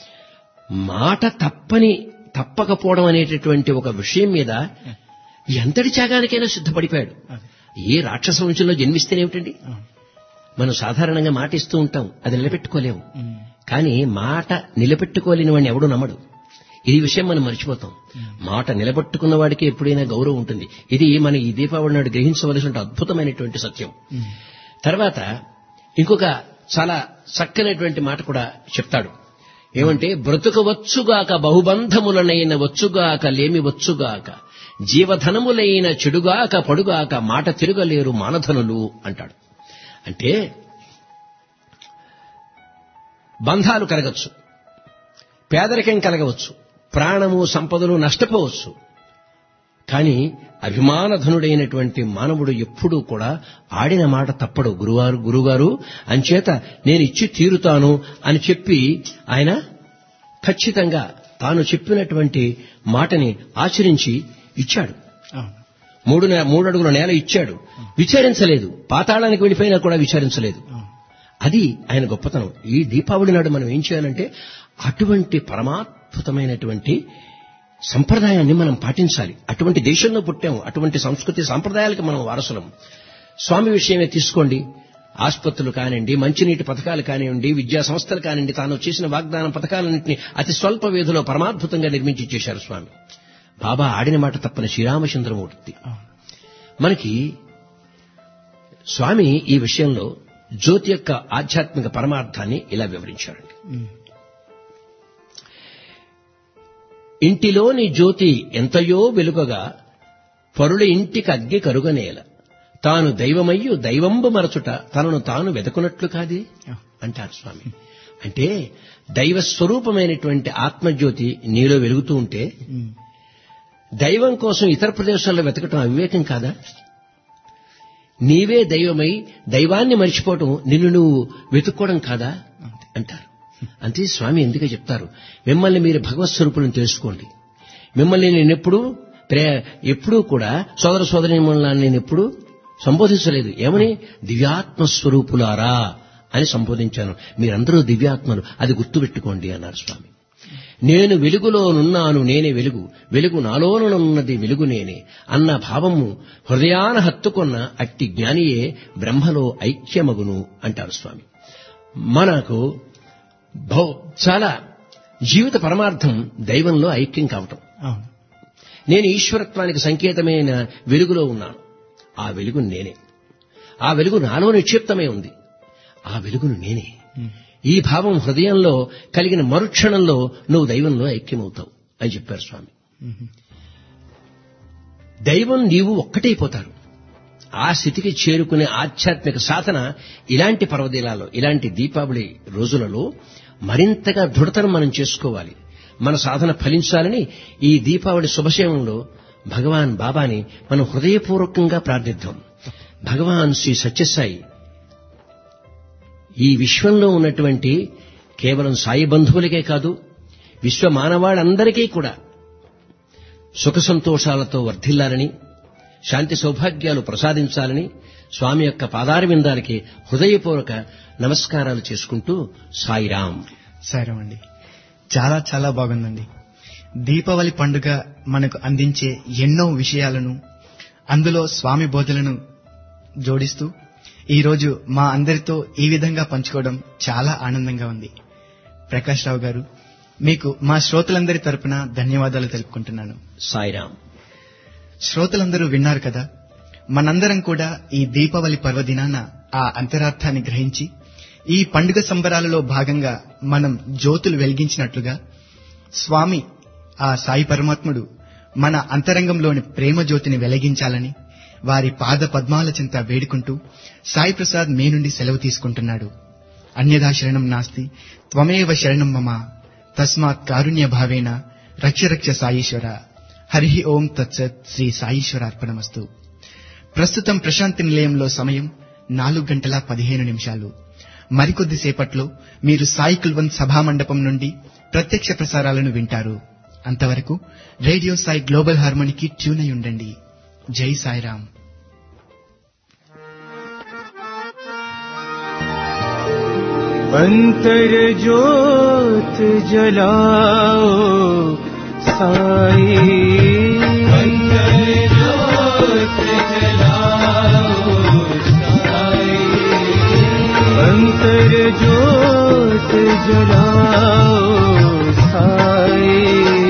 మాట తప్పని తప్పకపోవడం అనేటటువంటి ఒక విషయం మీద ఎంతటి త్యాగానికైనా సిద్ధపడిపోయాడు ఏ రాక్షస వంశంలో జన్మిస్తేనేమిటండి మనం సాధారణంగా మాట ఇస్తూ ఉంటాం అది నిలబెట్టుకోలేము కానీ మాట నిలబెట్టుకోలేని వాడిని ఎవడు నమ్మడు ఈ విషయం మనం మర్చిపోతాం మాట నిలబెట్టుకున్న వాడికి ఎప్పుడైనా గౌరవం ఉంటుంది ఇది మన ఈ దీపావళి నాడు గ్రహించవలసిన అద్భుతమైనటువంటి సత్యం తర్వాత ఇంకొక చాలా చక్కనటువంటి మాట కూడా చెప్తాడు ఏమంటే బ్రతుకవచ్చుగాక బహుబంధములనైన వచ్చుగాక లేమి వచ్చుగాక జీవధనములైన చెడుగాక పడుగాక మాట తిరగలేరు మానధనులు అంటాడు అంటే బంధాలు కలగచ్చు పేదరికం కలగవచ్చు ప్రాణము సంపదలు నష్టపోవచ్చు కానీ అభిమానధనుడైనటువంటి మానవుడు ఎప్పుడూ కూడా ఆడిన మాట తప్పడు గురువారు గురుగారు అంచేత నేను ఇచ్చి తీరుతాను అని చెప్పి ఆయన ఖచ్చితంగా తాను చెప్పినటువంటి మాటని ఆచరించి ఇచ్చాడు అవును. మూడు నే- మూడు అడుగుల నేల ఇచ్చాడు విచారించలేదు పాతాళానికి వెళ్ళిపోయినా కూడా విచారించలేదు అవును. అది ఆయన గొప్పతనం ఈ దీపావళి నాడు మనం ఏం చేయాలంటే అటువంటి పరమాద్భుతమైనటువంటి సంప్రదాయాన్ని మనం పాటించాలి అటువంటి దేశంలో పుట్టాము అటువంటి సంస్కృతి సాంప్రదాయాలకి మనం వారసులం స్వామి విషయమే తీసుకోండి ఆసుపత్రులు కానివ్వండి మంచినీటి పథకాలు కానివ్వండి విద్యా సంస్థలు కానివ్వండి తాను చేసిన వాగ్దానం పథకాలన్నింటినీ అతి స్వల్ప వ్యవధిలో పరమాద్భుతంగా నిర్మించి ఇచ్చేశారు స్వామి బాబా ఆడిన మాట తప్పని శ్రీరామచంద్రమూర్తి మనకి స్వామి ఈ విషయంలో జ్యోతి యొక్క ఆధ్యాత్మిక పరమార్థాన్ని ఇలా వివరించారండి ఇంటిలోని జ్యోతి ఎంతయో వెలుగగా పరుల ఇంటికి అగ్గి కరుగనేల తాను దైవమయ్యు దైవంబు మరచుట తనను తాను వెదకునట్లు కాదే అంటారు స్వామి అంటే దైవ స్వరూపమైనటువంటి ఆత్మజ్యోతి నీలో వెలుగుతూ ఉంటే దైవం కోసం ఇతర ప్రదేశాల్లో వెతకటం అవివేకం కాదా నీవే దైవమై దైవాన్ని మర్చిపోవటం నిన్ను నువ్వు వెతుక్కోవడం కాదా అంటారు అంతే స్వామి ఎందుకే చెప్తారు మిమ్మల్ని మీరు భగవత్ స్వరూపులను తెలుసుకోండి మిమ్మల్ని నేను ఎప్పుడు ప్రే ఎప్పుడూ కూడా సోదర సోదరి నేను ఎప్పుడు సంబోధించలేదు ఏమని దివ్యాత్మ స్వరూపులారా అని సంబోధించాను మీరందరూ దివ్యాత్మలు అది గుర్తుపెట్టుకోండి అన్నారు స్వామి నేను వెలుగులోనున్నాను నేనే వెలుగు వెలుగు నాలోనున్నది వెలుగు నేనే అన్న భావము హృదయాన హత్తుకొన్న అట్టి జ్ఞానియే బ్రహ్మలో ఐక్యమగును అంటారు స్వామి మనకు భౌ చాలా జీవిత పరమార్థం దైవంలో ఐక్యం కావటం అవును నేను ఈశ్వరత్వానికి సంకేతమైన వెలుగులో ఉన్నాను ఆ వెలుగు నేనే ఆ వెలుగు నాలో నిక్షిప్తమై ఉంది ఆ వెలుగును నేనే ఈ భావం హృదయంలో కలిగిన మరుక్షణంలో నువ్వు దైవంలో ఐక్యమవుతావు అని చెప్పారు స్వామి దైవం నీవు ఒక్కటైపోతారు ఆ స్థితికి చేరుకునే ఆధ్యాత్మిక సాధన ఇలాంటి పర్వదినాల్లో ఇలాంటి దీపావళి రోజులలో మరింతగా దృఢతరం మనం చేసుకోవాలి మన సాధన ఫలించాలని ఈ దీపావళి శుభశేవంలో భగవాన్ బాబాని మనం హృదయపూర్వకంగా ప్రార్థిద్దాం భగవాన్ శ్రీ సత్యసాయి ఈ విశ్వంలో ఉన్నటువంటి కేవలం సాయి బంధువులకే కాదు విశ్వ మానవాళందరికీ కూడా సుఖ సంతోషాలతో వర్ధిల్లాలని శాంతి సౌభాగ్యాలు ప్రసాదించాలని స్వామి యొక్క పాదారవిందాలకి హృదయపూర్వక నమస్కారాలు చేసుకుంటూ సాయిరాం సరే అండి చాలా చాలా బాగుందండి దీపావళి పండుగ మనకు అందించే ఎన్నో విషయాలను అందులో స్వామి బోధలను జోడిస్తూ ఈరోజు మా అందరితో ఈ విధంగా పంచుకోవడం చాలా ఆనందంగా ఉంది ప్రకాష్ రావు గారు మీకు మా శ్రోతలందరి తరపున ధన్యవాదాలు తెలుపుకుంటున్నాను సాయిరాం శ్రోతలందరూ విన్నారు కదా మనందరం కూడా ఈ దీపావళి పర్వదినాన ఆ అంతరార్థాన్ని గ్రహించి ఈ పండుగ సంబరాలలో భాగంగా మనం జ్యోతులు వెలిగించినట్లుగా స్వామి ఆ సాయి పరమాత్ముడు మన అంతరంగంలోని ప్రేమ జ్యోతిని వెలిగించాలని వారి పాద పద్మాల చింత వేడుకుంటూ సాయి ప్రసాద్ మీ నుండి సెలవు తీసుకుంటున్నాడు అన్యదా శరణం నాస్తి త్వమేవ శరణం మమ తస్మాత్ కారుణ్య భావేన రక్ష రక్ష సాయీశ్వర హరి ఓం తత్సత్ శ్రీ సాయీశ్వరార్పణమస్తు ప్రస్తుతం ప్రశాంతి నిలయంలో సమయం నాలుగు గంటల పదిహేను నిమిషాలు మరికొద్ది సేపట్లో మీరు సాయి కుల్వన్ సభామండపం నుండి ప్రత్యక్ష ప్రసారాలను వింటారు అంతవరకు రేడియో సాయి గ్లోబల్ హార్మోనికి ట్యూన్ అయి ఉండండి జై సాయిరాం अंतर ज्योत जलाओ साई अंतर ज्योत जलाओ साई अंतर ज्योत जलाओ साई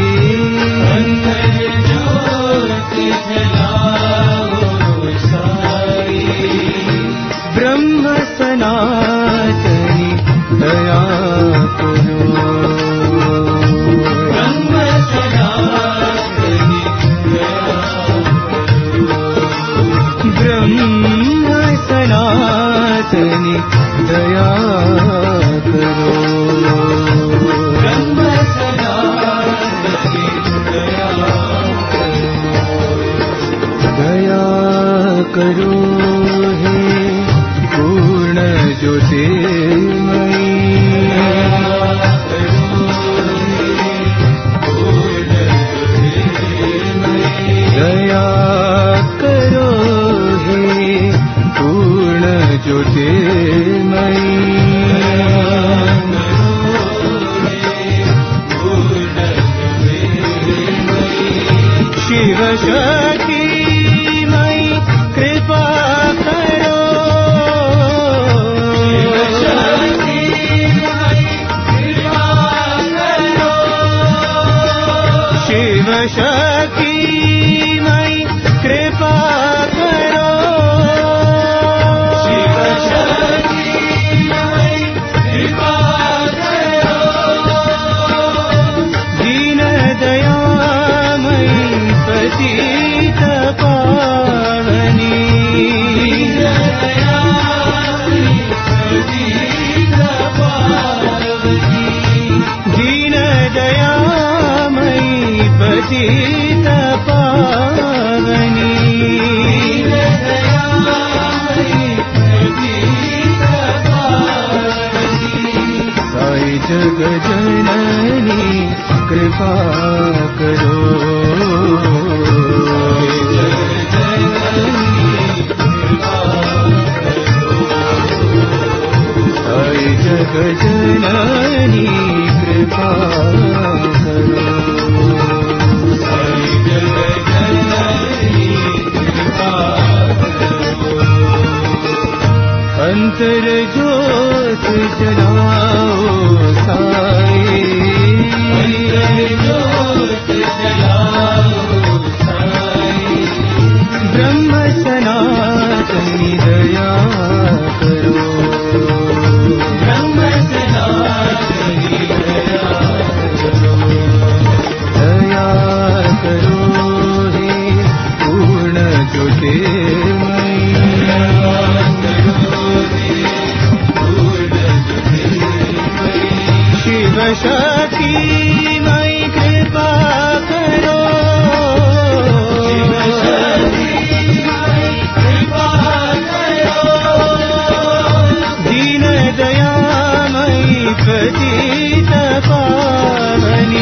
अंतर ज्योत जलाओ साई ब्रह्म सनातनी दया करो ब्रह्म सनातनी ब्रह्म सनातनी दया करो ब्रह्म सनातनी दया दया करो हे पूर्ण ज्योतिर्मयी दया करो हे पूर्ण ज्योतिर्मयी शिव शक्ति मई कृपा करो शिव शक्ति कृपा करो शिव शक्ति मई कृपा करो शिव शक्ति मई कृपा करो दीन दयामयी पतित पावनी दीन दयामयी पतित पावनी साई जग जननी कृपा करो साई जग जननी कृपा करो साई जग जननी कृपा अंतर ज्योत जलाओ साई ब्रह्म सनातनी दया करो ब्रह्म सनातनी दया दया करो हे पूर्ण शिव शक्ति मयि कृपा करो दीन दयामयि पतित पावनी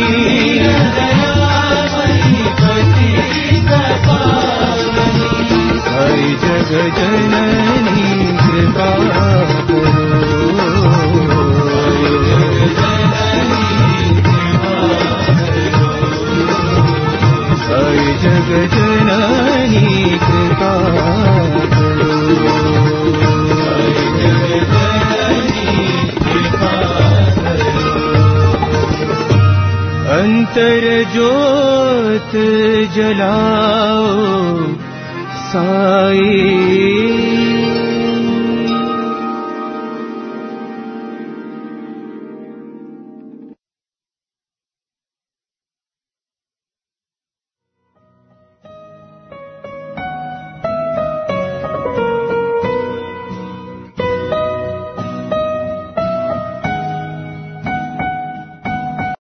हरि जग जननी कृपा हरि जग जननी कृपा अंतर ज्योत जलाओ साई